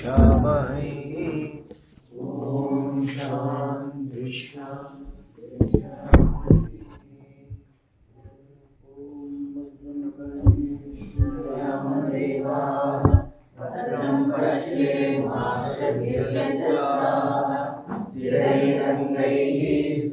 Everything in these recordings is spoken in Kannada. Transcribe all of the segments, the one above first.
वै ॐ शान्ति भद्रं पश्येमाशभिर्यजत्राः स्थिरैरङ्गैः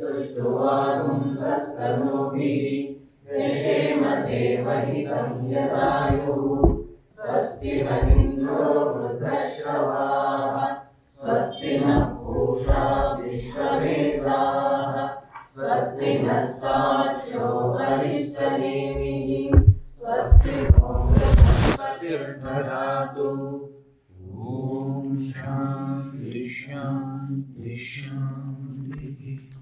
स्तुष्ट्वागुंसस्तनूभिः व्यशेम देवहितं यदायुः स्वस्ति न इन्द्रो वृद्धश्रवाः स्वस्ति नः पूषा विश्ववेदाः स्वस्ति नस्ताक्षो अरिष्टनेमिः स्वस्ति नो बृहस्पतिर्दधातु ॐ शान्ति शान्ति शान्तिः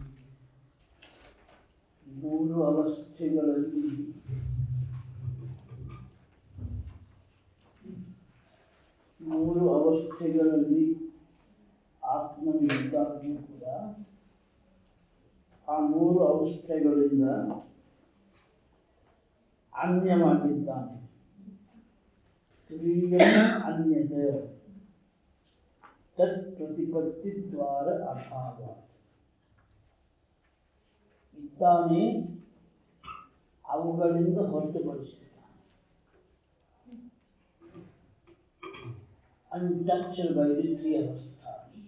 ಮೂರು ಅವಸ್ಥೆಗಳಲ್ಲಿ ಮೂರು ಅವಸ್ಥೆಗಳಲ್ಲಿ ಆತ್ಮನಿದ್ದಾಗ್ಯೂ ಕೂಡ ಆ ಮೂರು ಅವಸ್ಥೆಗಳಿಂದ ಅನ್ಯವಾಗಿದ್ದಾನೆ ತುರೀಯ ಅನ್ಯದ ತತ್ ಪ್ರತಿಪತ್ತಿ ದ್ವಾರ ಅಭಾವ ಇದ್ದಾನೆ ಅವುಗಳಿಂದ ಹೊರತುಪಡಿಸಿದ್ದಾನೆ untouched by the three avasthas.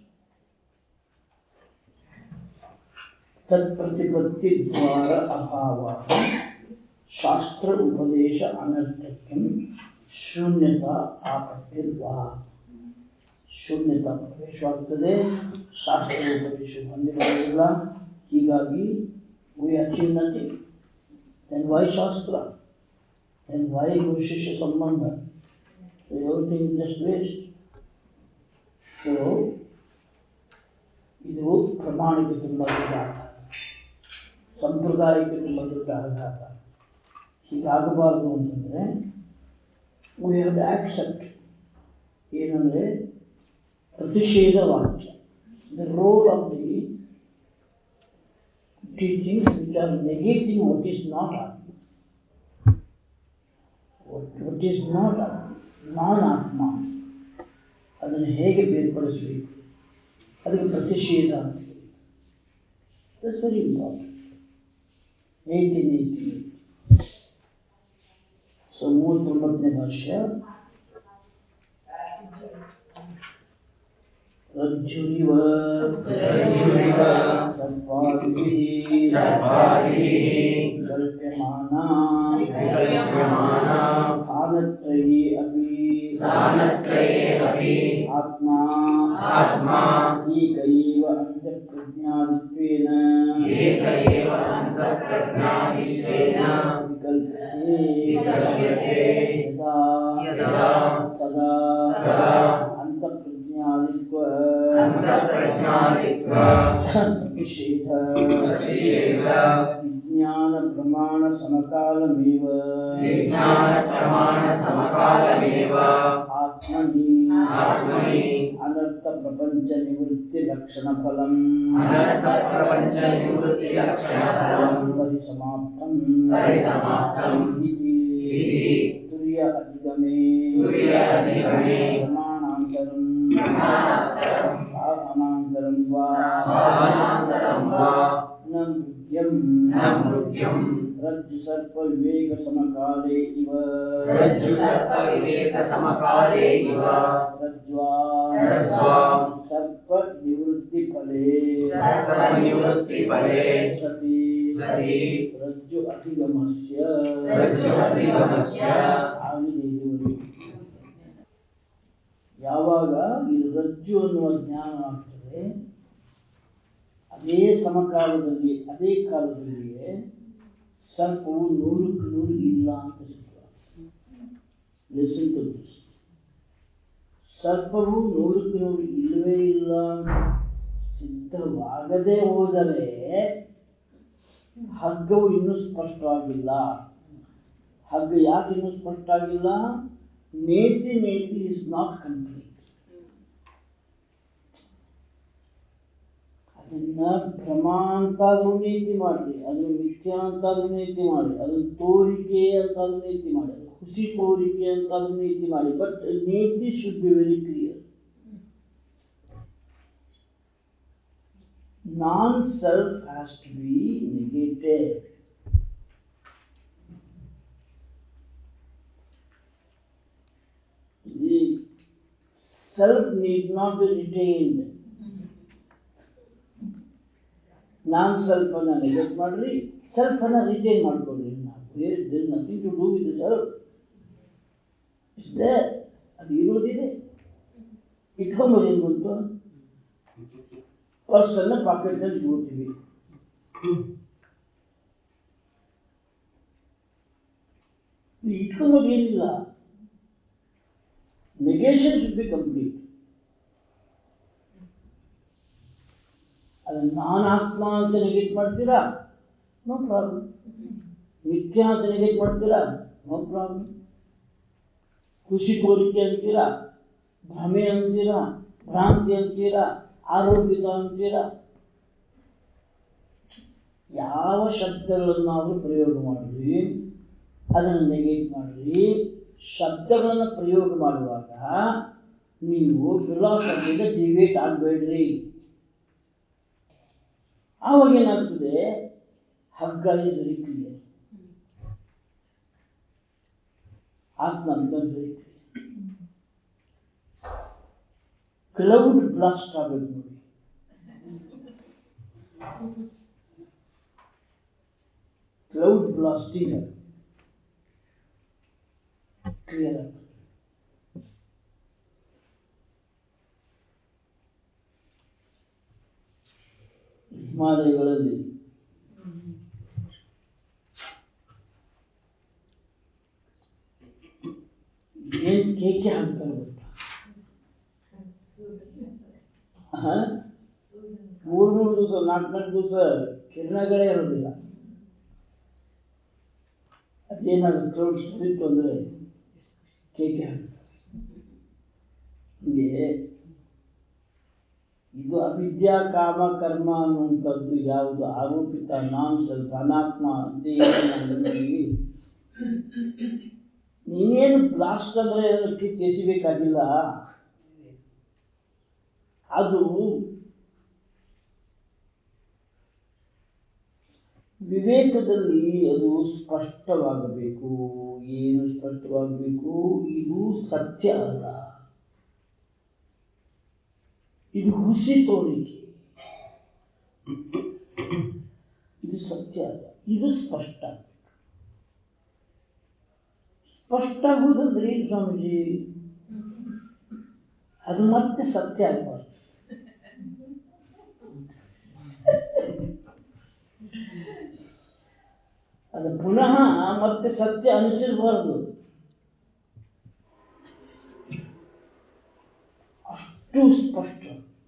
ತತ್ಪ್ರತಿಪತ್ತಿ ದ್ವಾರ ಅಭಾವ ಶಾಸ್ತ್ರ ಉಪದೇಶ ಅನರ್ಥಕ್ಕೆ ಶೂನ್ಯತಾ ಆಪತ್ತಿಲ್ವಾ ಶೂನ್ಯತಾ ಪ್ರವೇಶವಾಗ್ತದೆ ಶಾಸ್ತ್ರ ಉಪದೇಶ ಹೊಂದಿರುವುದಿಲ್ಲ ಹೀಗಾಗಿ we achieve nothing. Then why Shastra? Then why Guru Shishya Sambandha? So everything is just waste. So, ಇದು ಪ್ರಮಾಣಕ್ಕೆ ತುಂಬ ದೊಡ್ಡ ಆಘಾತ ಸಂಪ್ರದಾಯಕ್ಕೆ ತುಂಬ ದೊಡ್ಡ ಆಘಾತ ಹೀಗಾಗಬಾರ್ದು ಅಂತಂದರೆ ವಿ ಹ್ಯಾವ್ ಟು ಆಕ್ಸೆಪ್ಟ್ ಏನಂದರೆ ಪ್ರತಿಷೇಧ ವಾಕ್ಯ the role of the teachings which are negating what is not Atma. What, what is not Atma, non-Atma, ಅದನ್ನು ಹೇಗೆ ಬೇರ್ಪಡಿಸಬೇಕು ಅದಕ್ಕೆ ಪ್ರತಿಷೇಧ ಅಂತ that's very important eighteen eighty so ಮೂವತ್ತೊಂಬತ್ತನೇ ಭಾಷ್ಯ ರಜ್ಜುರಿವ ರಜ್ಜುರಿವ ಸರ್ವಾದಿಭಿः सर्वादिभिः कल्प्यमाना विकल्प्यमाना स्थानत्रये अपि स्थानत्रये अपि आत्मा आत्मा एक एव अन्तःप्रज्ञादित्वेन एक एव अन्तःप्रज्ञादित्वेन विकल्प्यते विकल्प्यते यदा यदा तदा तदा अन्तःप्रज्ञादित्व अन्तःप्रज्ञादित्व प्रतिषेध प्रतिषेध विज्ञानप्रमाणसमकालमेव विज्ञानप्रमाणसमकालमेव आत्मनि आत्मनि अनर्थप्रपञ्चनिवृत्तिलक्षणफलम् अनर्थप्रपञ्चनिवृत्तिलक्षणफलम् परिसमाप्तम् परिसमाप्तम् इति इति तुर्य अधिगमे तुर्य अधिगमे प्रमाणान्तरम् प्रमाणान्तरम् साधनान्तरं वा साधनान्तरं वा न मृग्यम् न मृग्यम् रज्जुसर्पविवेकसमकाले इव रज्जुसर्पविवेकसमकाले इव रज्ज्वा रज्ज्वा सर्पनिवृत्तिफले सर्पनिवृत्तिफले सति सति रज्जु अधिगमस्य रज्जु अधिगमस्य ಆಗಿದೆ ಇದುವರೆಗೂ ಯಾವಾಗ ಇದು ರಜ್ಜು ಅನ್ನುವ ಜ್ಞಾನ ಆಗ್ತದೆ ಅದೇ ಸಮಕಾಲದಲ್ಲಿ ಅದೇ ಕಾಲದಲ್ಲಿಯೇ ಸರ್ಪವು ನೂರಕ್ಕೆ ನೂರು ಇಲ್ಲ ಅಂತ ಸಿದ್ಧ ಲಿಸನ್ ಟು ದಿಸ್ ಸರ್ಪವು ನೂರಕ್ಕೆ ನೂರು ಇಲ್ಲವೇ ಇಲ್ಲ ಅಂತ ಸಿದ್ಧವಾಗದೆ ಹೋದರೆ ಹಗ್ಗವು ಇನ್ನೂ ಸ್ಪಷ್ಟವಾಗಿಲ್ಲ ಹಗ್ಗ ಯಾಕೆ ಇನ್ನೂ ಸ್ಪಷ್ಟ ಆಗಿಲ್ಲ ನೇತಿ ನೇತಿ ಇಸ್ ನಾಟ್ ಕಂಪ್ಲೀಟ್ ಅದನ್ನ ಭ್ರಮ ಅಂತಾದ್ರೂ ನೀತಿ ಮಾಡ್ರಿ ಅದನ್ನ ಮಿಥ್ಯಾ ಅಂತಾದ್ರೂ ನೀತಿ ಮಾಡಿ ಅದನ್ನ ತೋರಿಕೆ ಅಂತಾದ್ರೂ ನೀತಿ ಮಾಡಿ ಅದು ಹುಸಿ ತೋರಿಕೆ ಅಂತಾದ್ರೂ ನೀತಿ ಮಾಡಿ ಬಟ್ ನೀತಿ should be very clear non-self has to be negated. The self need not be retained. Non self ಅನ್ನ ನೆಗೆಟ್ ಮಾಡ್ರಿ ಸೆಲ್ಫ್ ಅನ್ನ ರಿಟೈನ್ ಮಾಡ್ಕೊಳ್ರಿ ನಾವು nothing to do with self it's there ಅದು ಇರೋದಿದೆ ಇಟ್ಕೊಂಬೋದು ಏನು ಬಂತು ಪರ್ಸ್ ಅನ್ನ ಪಾಕೆಟ್ ನಲ್ಲಿ ಇಟ್ಕೊಳ್ತೀವಿ ಇದು ಇಟ್ಕೊಂಬೋದು ಏನಿಲ್ಲ ನೆಗೇಷನ್ ಶುಡ್ ಬಿ ಕಂಪ್ಲೀಟ್ ಅದನ್ನ ನಾನು ಆತ್ಮ ಅಂತ ನೆಗೆಟ್ ಮಾಡ್ತೀರಾ ನೋ ಪ್ರಾಬ್ಲಮ್ ಮಿಥ್ಯಾ ಅಂತ ನೆಗೆಟ್ ಮಾಡ್ತೀರಾ ನೋ ಪ್ರಾಬ್ಲಮ್ ಖುಷಿ ತೋರಿಕೆ ಅಂತೀರಾ ಭ್ರಮೆ ಅಂತೀರಾ ಭ್ರಾಂತಿ ಅಂತೀರಾ ಆರೋಗ್ಯದ ಅಂತೀರಾ ಯಾವ ಶಬ್ದಗಳನ್ನಾದರೂ ಪ್ರಯೋಗ ಮಾಡ್ರಿ ಅದನ್ನು ನೆಗೆಟ್ ಮಾಡ್ರಿ ಶಬ್ದಗಳನ್ನು ಪ್ರಯೋಗ ಮಾಡುವಾಗ ನೀವು ಫಿಲಾಸಫಿಯಿಂದ ಡಿವೇಟ್ ಆಗಬೇಡ್ರಿ ಆವಾಗ ಏನಾಗ್ತದೆ ಹಗ್ಗ ಇಸ್ ವೆರಿ ಕ್ಲಿಯರ್ ಆತ್ಮ becomes very clear cloud blast ಆಗಬೇಕು ನೋಡಿ ಕ್ಲೌಡ್ ಬ್ಲಾಸ್ಟಿಂಗ್ ಕ್ಲಿಯರ್ ಆಗ್ತದೆ ಹಿಮಾಲಯಗಳಲ್ಲಿ ಏನ್ ಕೇಕೆ ಹಾಕ್ತಾರೆ ಗೊತ್ತಾ ಆಹಾ? ಮೂರ್ ಮೂರು ದಿವಸ ನಾಲ್ಕು ನಾಲ್ಕು ದಿವಸ ಕಿರಣಗಳೇ ಇರೋದಿಲ್ಲ ಅದೇನಾದ್ರು ಕ್ರೌಡ್ ಸ್ಪಿರಿಟ್ ಅಂದ್ರೆ ಕೇಕೆ ಹಾಕ್ತಾರೆ ಹೀಗೆ ಇದು ಅವಿದ್ಯಾ ಕಾಮ ಕರ್ಮ ಅನ್ನುವಂಥದ್ದು ಯಾವುದು ಆರೋಪಿತ ನಾನ್ ಸ್ವಲ್ಪ ಅನಾತ್ಮ ಅಂತ ಏನು ಅಂದ್ವಿ, ನೀನೇನು ಬ್ಲಾಸ್ಟ್ ಅಂದ್ರೆ ಅದನ್ನು ಕಿತ್ತು ಎಸಿಬೇಕಾಗಿಲ್ಲ ಅದು ವಿವೇಕದಲ್ಲಿ ಅದು ಸ್ಪಷ್ಟವಾಗಬೇಕು ಏನು ಸ್ಪಷ್ಟವಾಗಬೇಕು ಇದು ಸತ್ಯ ಅಲ್ಲ ಇದು ಹುಸಿ ತೋರಿಕೆ ಇದು ಸತ್ಯ ಅಲ್ಲ ಇದು ಸ್ಪಷ್ಟ ಸ್ಪಷ್ಟ ಆಗುವುದಂದ್ರೆ ಏನು ಸ್ವಾಮೀಜಿ ಅದು ಮತ್ತೆ ಸತ್ಯ ಆಗಬಾರ್ದು ಅದು ಪುನಃ ಮತ್ತೆ ಸತ್ಯ ಅನಿಸಿರಬಾರ್ದು ಅಷ್ಟು ಸ್ಪಷ್ಟ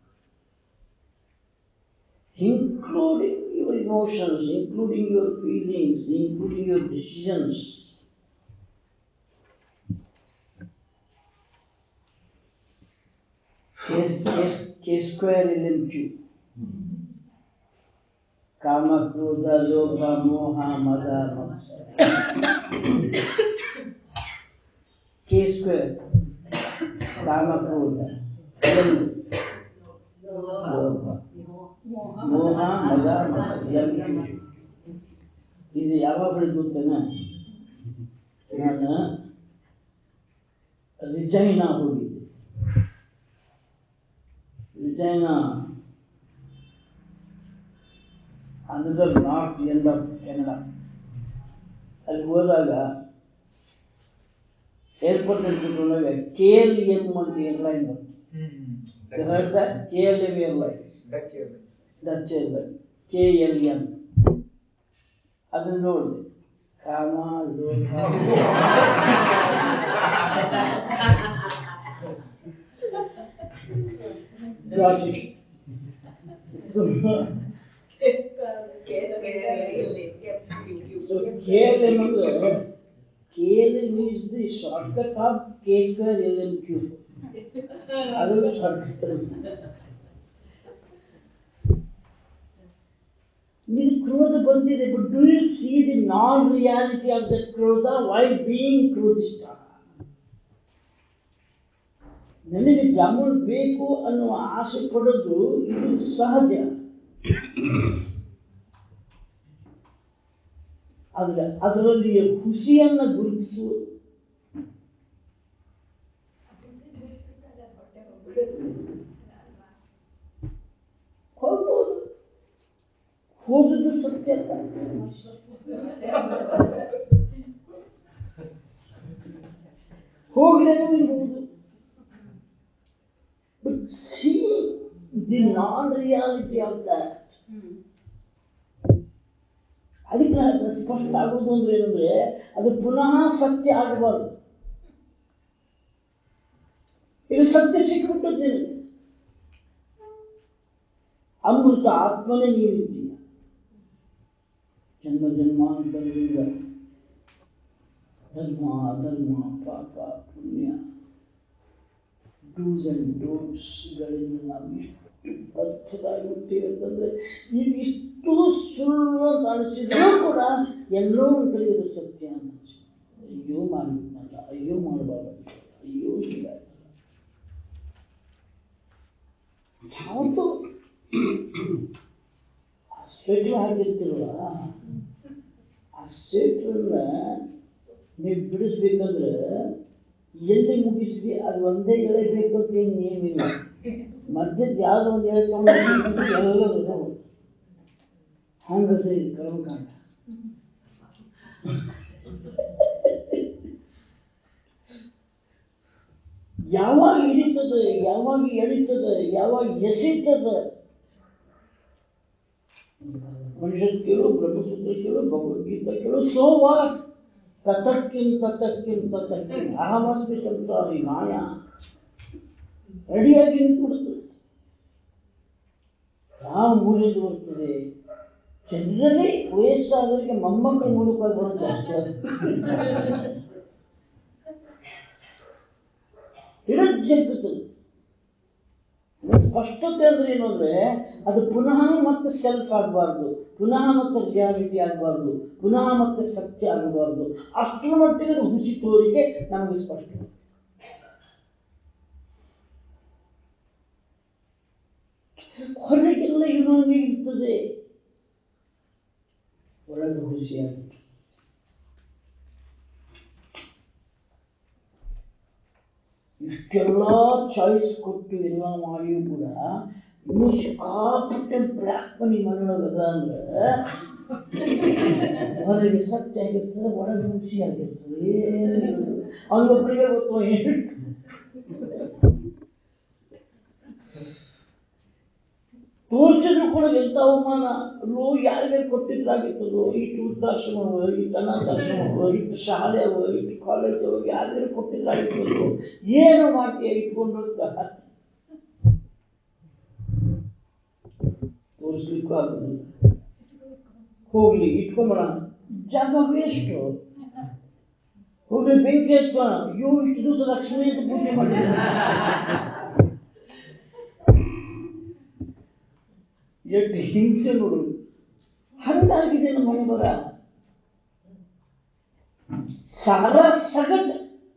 including your emotions, including your feelings, including your decisions. K, K, K square LMQ. ಕಾಮ ಕ್ರೋಧ ಲೋಭ ಮೋಹ ಮದ ಮತ್ಸರ ಕೆ ಸ್ಕ್ವೇರ್ ಕಾಮ ಕ್ರೋಧ ಎಲ್ ಲೋಭ ಮೋಹ ಮದ ಮತ್ಸರ ಎಲ್ ಇದು ಯಾವಾಗ ಬೆಳೆದು ಗೊತ್ತೇನ ನಾನು ರಿಜೈನಾ ಹೋಗಿದ್ದೆ Regina another north end of Canada ಅಲ್ಲಿ ಹೋದಾಗ ಏರ್ಪೋರ್ಟ್ ನಿಂತ್ಕೊಂಡಾಗ ಕೆ ಎಲ್ ಎಂ ಅಂತ ಏರ್ಲೈನ್ ಬಂತು K L M airlines Dutch airline K L M ಅದನ್ನ ನೋಡಿದೆ ಕಾಮ ಲೋಭ got it. So, So KLM ಅಂದ್ರೆ KLM is the shortcut of K square LMQ. ಅದು shortcut. ನಿಮಗೆ ಕ್ರೋಧ ಬಂದಿದೆ but do you see the non reality of the ಕ್ರೋಧ ವೈ ಬೀಯಿಂಗ್ ಕ್ರೋಧಿಷ್ಟ ನನಗೆ ಜಾಮೂನ್ ಬೇಕು ಅನ್ನುವ ಆಸೆ ಪಡೋದು ಇದು ಸಹಜ ಆದ್ರೆ ಅದರಲ್ಲಿಯ ಖುಷಿಯನ್ನ ಗುರುತಿಸು ಹೋಗ್ಬೋದು ಹೋಗುದು ಸತ್ಯ ಅಲ್ಲ ಹೋಗದೇನೂ ಇರ್ಬೋದು but see the non reality of that ಅದಕ್ಕೆ ನಾನು ಹೇಳ್ದೆ, ಸ್ಪಷ್ಟ ಆಗೋದು ಅಂದ್ರೆ ಏನಂದ್ರೆ ಅದು ಪುನಃ ಸತ್ಯ ಆಗಬಾರ್ದು ಇದು ಸತ್ಯ ಸಿಕ್ಬಿಟ್ಟದ್ದು ನಿನಗೆ ಅಮೃತ ಆತ್ಮನೇ ನೀನಿದ್ದೀಯ ಜನ್ಮ ಜನ್ಮಾಂತರದಿಂದ ಧರ್ಮ ಅಧರ್ಮ ಪಾಪ ಪುಣ್ಯ ಡೂಸ್ ಅಂಡ್ ಡೋಂಟ್ಸ್ಗಳಿಂದ ನಾವು ಇಷ್ಟು ಬದ್ಧರಾಗಿ ಹುಟ್ಟಿವಿ ಅಂತಂದ್ರೆ ಇದಿಷ್ಟು ಸುಳ್ಳು ಅಂತ ಅನಿಸಿದ್ರು ಕೂಡ ಎಲ್ಲೋ ಒಂದು ಕಡೆಗೆ ಅದು ಸತ್ಯ ಅಂತ ಅನ್ಸುತ್ತೆ. ಅಯ್ಯೋ ಮಾಡಿಬಿಟ್ನಲ್ಲ ಅಯ್ಯೋ ಮಾಡಬಾರ್ದು ಅಯ್ಯೋ ಹೀಗಾಯ್ತಲ್ಲ ಯಾವತ್ತೂ ಆ ಸ್ವೆಟರ್ ಹಾಕಿರ್ತಿರಲ್ಲ ಆ ಸ್ವೆಟರ್ನ ನೀವು ಬಿಡಿಸ್ಬೇಕಂದ್ರೆ ಎಲ್ಲಿ ಮುಗಿಸ್ರಿ ಅದು ಒಂದೇ ಎಳೆ ಬೇಕು ಅಂತ ಏನು ನಿಯಮಿಲ್ಲ ಮಧ್ಯದ ಯಾವ್ದೋ ಒಂದು ಎಳೆ ತಗೊಂಡು ಎಲ್ಲ ಹಂಗದ್ರಿ ಕರ್ಮಕಾಂಡ ಯಾವಾಗ ಹಿಡಿತದೆ ಯಾವಾಗ ಎಳಿತದೆ ಯಾವಾಗ ಎಸಿತದೆ ಮನುಷ್ಯನ್ ಕೇಳು ಬ್ರಹ್ಮಸೂತ್ರ ಕೇಳು ಭಗವದ್ಗೀತಾ ಕೇಳು ಸೋ ವಾಟ್ ತತಕ್ಕಿಂ ತತಕ್ಕಿಂ ತತಕ್ಕಿಂ ಅಹಮಸ್ಮಿ ಸಂಸಾರಿ ಮಾಯಾ ರೆಡಿಯಾಗಿ ನಿಂತ್ಬಿಡುತ್ತದೆ ಯಾವ ಮೂಲೆಯಿಂದ ಬರ್ತದೆ ಜನರಲಿ ವಯಸ್ಸಾದವರಿಗೆ ಮೊಮ್ಮಕ್ಕಳ ಮೂಲಕವಾಗಿ ಬರೋದು ಜಾಸ್ತಿ ಹಿಡಿದು ಜಗ್ಗುತ್ತದೆ ಸ್ಪಷ್ಟತೆ ಅಂದ್ರೆ ಏನು ಅಂದ್ರೆ ಅದು ಪುನಃ ಮತ್ತೆ ಸೆಲ್ಫ್ ಆಗಬಾರ್ದು ಪುನಃ ಮತ್ತೆ ರಿಯಾಲಿಟಿ ಆಗಬಾರ್ದು ಪುನಃ ಮತ್ತೆ ಸತ್ಯ ಆಗಬಾರ್ದು ಅಷ್ಟರ ಮಟ್ಟಿಗೆ ಅದು ಹುಸಿ ತೋರಿಕೆ ನಮಗೆ ಸ್ಪಷ್ಟ ಹೊರಗೆಲ್ಲ ಇರುವಂಗೆ ಇರ್ತದೆ ಒಳಗೆ ಹುಸಿಯಾಗಿತ್ತು ಇಷ್ಟೆಲ್ಲ ಚಾಯ್ಸ್ ಕೊಟ್ಟು ಎಲ್ಲ ಮಾಡಿಯೂ ಕೂಡ ಇನ್ನೂ ಸಿಕ್ಕಾಪಟ್ಟೆ ಬ್ಲ್ಯಾಕ್ ಮನಿ ಮನೆಯೊಳಗದ ಅಂದ್ರೆ ಹೊರಗೆ ಸತ್ಯ ಆಗಿರ್ತದೆ ಒಳಗೆ ಹುಸಿ ಆಗಿರ್ತದೆ ಅವನೊಬ್ಬರಿಗೆ ಗೊತ್ತು ಏನು ತೋರಿಸಿದ್ರು ಕೂಡ ಎಂತ ಅವಮಾನ ಅಲ್ಲೋ ಯಾರ್ಯಾರು ಕೊಟ್ಟಿದ್ರಾಗಿತ್ತದೋ ಇಷ್ಟು ವೃದ್ಧಾಶ್ರಮವ ಇಷ್ಟು ಅನಾಥಾಶ್ರಮವ ಇಷ್ಟು ಶಾಲೆಯವ ಇಷ್ಟು ಕಾಲೇಜವ ಯಾರ್ಯಾರು ಕೊಟ್ಟಿದ್ರಾಗಿತ್ತದೋ ಏನು ಮಾಡ್ತೀಯ ಇಟ್ಕೊಂಡು ಅಂತ ತೋರಿಸ್ಲಿಕ್ಕೂ ಆಗುದಿಲ್ಲ ಹೋಗ್ಲಿ ಇಟ್ಕೊಂಬಣ ಜಾಗ ವೇಸ್ಟ್ ಹೋಗ್ಲಿ ಬೆಂಕಿ ಹಚ್ಚೋಣ ಅಯ್ಯೋ ಇಷ್ಟು ದಿವಸ ಲಕ್ಷ್ಮಿ ಅಂತ ಪೂಜೆ ಮಾಡಿದ ಎಷ್ಟು ಹಿಂಸೆ ನೋಡು ಹಂಗಾಗಿದೆ ನಮ್ಮ ಮನೆ ಬರ ಸಾರ ಸಗಟ್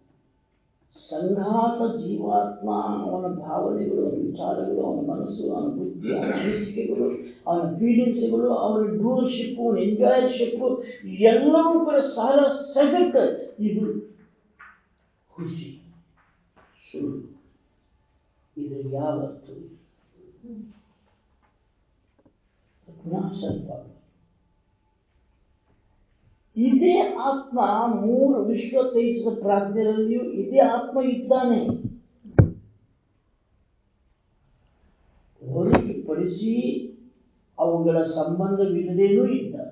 ಸಂಘಾತ ಜೀವಾತ್ಮ ಅವನ ಭಾವನೆಗಳು ಅವನ ವಿಚಾರಗಳು ಅವನ ಮನಸ್ಸು ಅವನ ಬುದ್ಧಿ ಅವನ ಅನಿಸಿಕೆಗಳು ಅವನ ಫೀಲಿಂಗ್ಸ್ಗಳು ಅವನ ಡೂರ್ಶಿಪ್ ಅವನ ಎಂಜಾಯರ್ಶಿಪ್ ಎಲ್ಲವೂ ಕೂಡ ಸಾರ ಸಗಟ್ ಇದು ಖುಷಿ ಸುಳ್ಳು ಇದು ಯಾವ ಅರ್ಥ ಇಲ್ಲ. ಪುನಃ ಸ್ವಲ್ಪ ಇದೇ ಆತ್ಮ ಮೂರು ವಿಶ್ವ ತೈಸಿದ ಪ್ರಾಜ್ಞರಲ್ಲಿಯೂ ಇದೇ ಆತ್ಮ ಇದ್ದಾನೆ ಹೊರತುಪಡಿಸಿ ಅವುಗಳ ಸಂಬಂಧವಿಲ್ಲದೇನೂ ಇದ್ದಾನೆ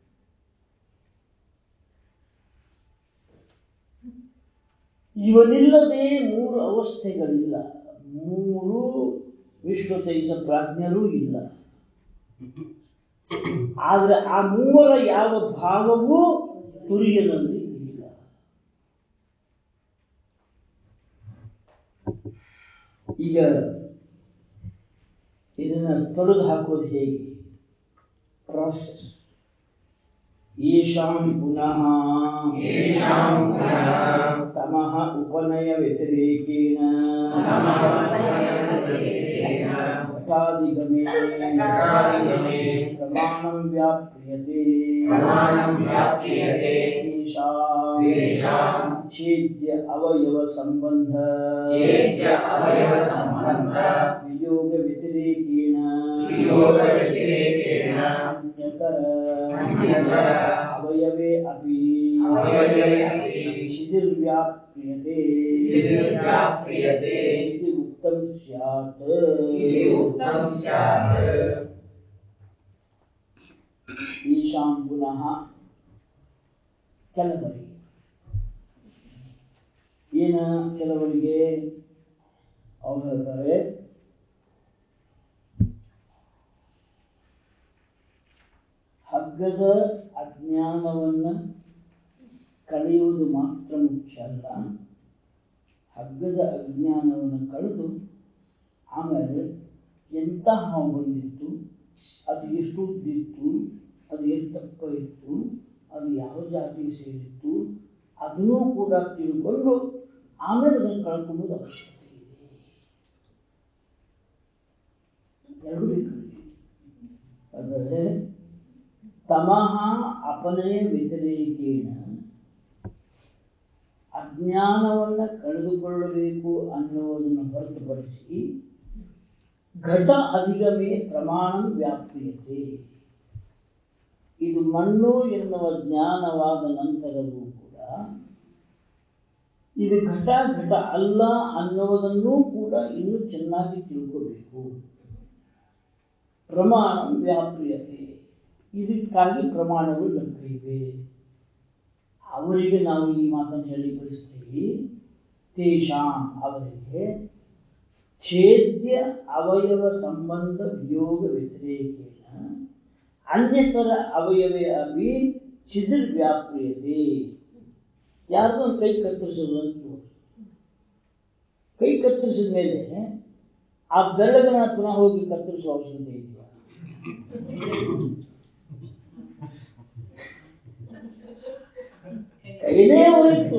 ಇವನಿಲ್ಲದೆ ಮೂರು ಅವಸ್ಥೆಗಳಿಲ್ಲ ಮೂರು ವಿಶ್ವ ತೈಸ ಪ್ರಾಜ್ಞರೂ ಇಲ್ಲ ಆದ್ರೆ ಆ ಮೂವರ ಯಾವ ಭಾವವೂ ತುರಿಯನಲ್ಲಿ ಇಲ್ಲ ಈಗ ಇದನ್ನ ತೊಡೆದು ಹಾಕೋದು ಹೇಗೆ ಪ್ರಾಸೆಸ್ ಈಶಾಂ ಪುನಃ येषां पुनः ತಮಃ ಉಪನಯ ವ್ಯತಿರೇಕೇನ तमः उपनयव्यतिरेकेण घटादिगमे घटादिगमे प्रमाणं व्याप्रियते प्रमाणं व्याप्रियते तेषां तेषां छेद्य अवयवसम्बन्ध छेद्य अवयवसम्बन्ध वियोगव्यतिरेकेण वियोगव्यतिरेकेण अन्यतर अन्यतर अवयवे अपि अवयवे अपि शिथिर्व्याप्रियते शिथिर्व्याप्रियते इति उक्तं स्यात् इति उक्तं स्यात् ಈಶಾಂ ಪುನಃ ಕೆಲವರಿಗೆ ಏನ ಕೆಲವರಿಗೆ ಅವ್ರು ಹೇಳ್ತಾರೆ ಹಗ್ಗದ ಅಜ್ಞಾನವನ್ನ ಕಳೆಯುವುದು ಮಾತ್ರ ಮುಖ್ಯ ಅಲ್ಲ ಹಗ್ಗದ ಅಜ್ಞಾನವನ್ನು ಕಳೆದು ಆಮೇಲೆ ಎಂತ ಹಾವು ಬಂದಿತ್ತು ಅದು ಎಷ್ಟು ಉದ್ದಿತ್ತು ಅದು ಎಷ್ಟು ದಪ್ಪ ಇತ್ತು ಅದು ಯಾವ ಜಾತಿಗೆ ಸೇರಿತ್ತು ಅದನ್ನೂ ಕೂಡ ತಿಳ್ಕೊಂಡು ಆಮೇಲೆ ಅದನ್ನು ಕಳ್ಕೊಂಬೋದು ಅವಶ್ಯಕತೆ ಇದೆ ಎರಡು ಬೇಕು ಆದರೆ ತಮಃ ಅಪನಯ ವ್ಯತಿರೇಕೇಣ ಅಜ್ಞಾನವನ್ನ ಕಳೆದುಕೊಳ್ಳಬೇಕು ಅನ್ನುವುದನ್ನು ಹೊರತುಪಡಿಸಿ ಘಟ ಅಧಿಗಮೇ ಪ್ರಮಾಣ ವ್ಯಾಪ್ರಿಯತೆ ಇದು ಮಣ್ಣು ಎನ್ನುವ ಜ್ಞಾನವಾದ ನಂತರವೂ ಕೂಡ ಇದು ಘಟ ಘಟ ಅಲ್ಲ ಅನ್ನುವುದನ್ನೂ ಕೂಡ ಇನ್ನೂ ಚೆನ್ನಾಗಿ ತಿಳ್ಕೋಬೇಕು ಪ್ರಮಾಣ ವ್ಯಾಪ್ರಿಯತೆ ಇದಕ್ಕಾಗಿ ಪ್ರಮಾಣಗಳು ಲಭ್ಯ ಇವೆ ಅವರಿಗೆ ನಾವು ಈ ಮಾತನ್ನು ಹೇಳಿ ಕಳಿಸ್ತೀವಿ ತೇಷಾಂ ಅವರಿಗೆ ಛೇದ್ಯ ಅವಯವ ಸಂಬಂಧ ವಿಯೋಗ ವ್ಯತಿರೇಕೇನ ಅನ್ಯತರ ಅವಯವೇ ಅಪಿ ಚಿದಿರ್ ವ್ಯಾಪ್ರಿಯತೆ ಯಾರ್ದೋ ಒಂದು ಕೈ ಕತ್ತರಿಸೋದು ಅಂತ ತೋರಿ. ಕೈ ಕತ್ತರಿಸಿದ ಮೇಲೆ ಆ ಬೆರಳನ್ನ ಪುನಃ ಹೋಗಿ ಕತ್ತರಿಸುವ ಅವಶ್ಯಕತೆ ಇದೆಯಾ ಕೈನೇ ಹೋಯಿತು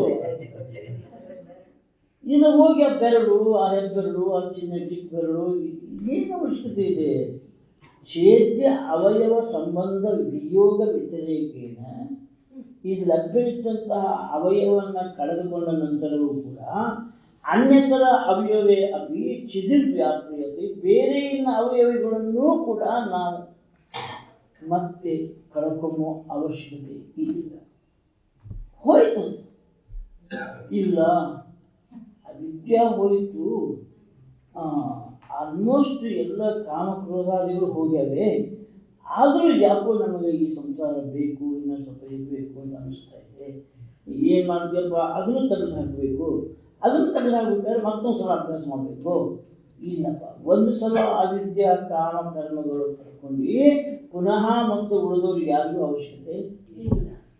ಇನ್ನು ಹೋಗಿ ಆ ಬೆರಳು ಆ ಹೆಬ್ಬೆರಳು ಆ ಚಿನ್ನ ಚಿಕ್ಕ ಬೆರಳು ಏನು ಅವಶ್ಯಕತೆ ಇದೆ ಛೇದ್ಯ ಅವಯವ ಸಂಬಂಧ ವಿಯೋಗ ವ್ಯತಿರೇಕೇನ ಇದು ಲಭ್ಯ ಇದ್ದಂತಹ ಅವಯವನ್ನ ಕಳೆದುಕೊಂಡ ನಂತರವೂ ಕೂಡ ಅನ್ಯತರ ಅವಯವೇ ಅಪಿ ಚಿದಿರ್ ವ್ಯಾಪ್ರಿಯತೆ ಬೇರೆ ಇನ್ನ ಅವಯವಗಳನ್ನು ಕೂಡ ನಾವು ಮತ್ತೆ ಕಳ್ಕೊಂಬೋ ಅವಶ್ಯಕತೆ ಇಲ್ಲ ಹೋಯ್ತು ಇಲ್ಲ ಅವಿದ್ಯಾ ಹೋಯಿತು ಆಲ್ಮೋಸ್ಟ್ ಎಲ್ಲ ಕಾಮಕ್ರೋಧಾದಿಗಳು ಹೋಗ್ಯಾವೆ ಆದರೂ ಯಾಕೋ ನಮಗೆ ಈ ಸಂಸಾರ ಬೇಕು ಇನ್ನೂ ಸ್ವಲ್ಪ ಇರಬೇಕು ಅಂತ ಅನಿಸ್ತಾ ಇದೆ ಏನ್ ಮಾಡ್ತೀಯಪ್ಪ ಅದನ್ನು ತೆಗೆದು ಹಾಕಬೇಕು ಅದನ್ನು ತೆಗೆದು ಹಾಕ್ಬೇಕಾದ್ರೆ ಮತ್ತೊಂದು ಸಲ ಅಭ್ಯಾಸ ಮಾಡಬೇಕು ಇಲ್ಲಪ್ಪ ಒಂದು ಸಲ ಅವಿದ್ಯಾ ಕಾಮ ಕರ್ಮಗಳು ಕರ್ಕೊಂಡು ಪುನಃ ಮತ್ತು ಉಳಿದವರು ಯಾರಿಗೂ ಅವಶ್ಯಕತೆ ಇಲ್ಲ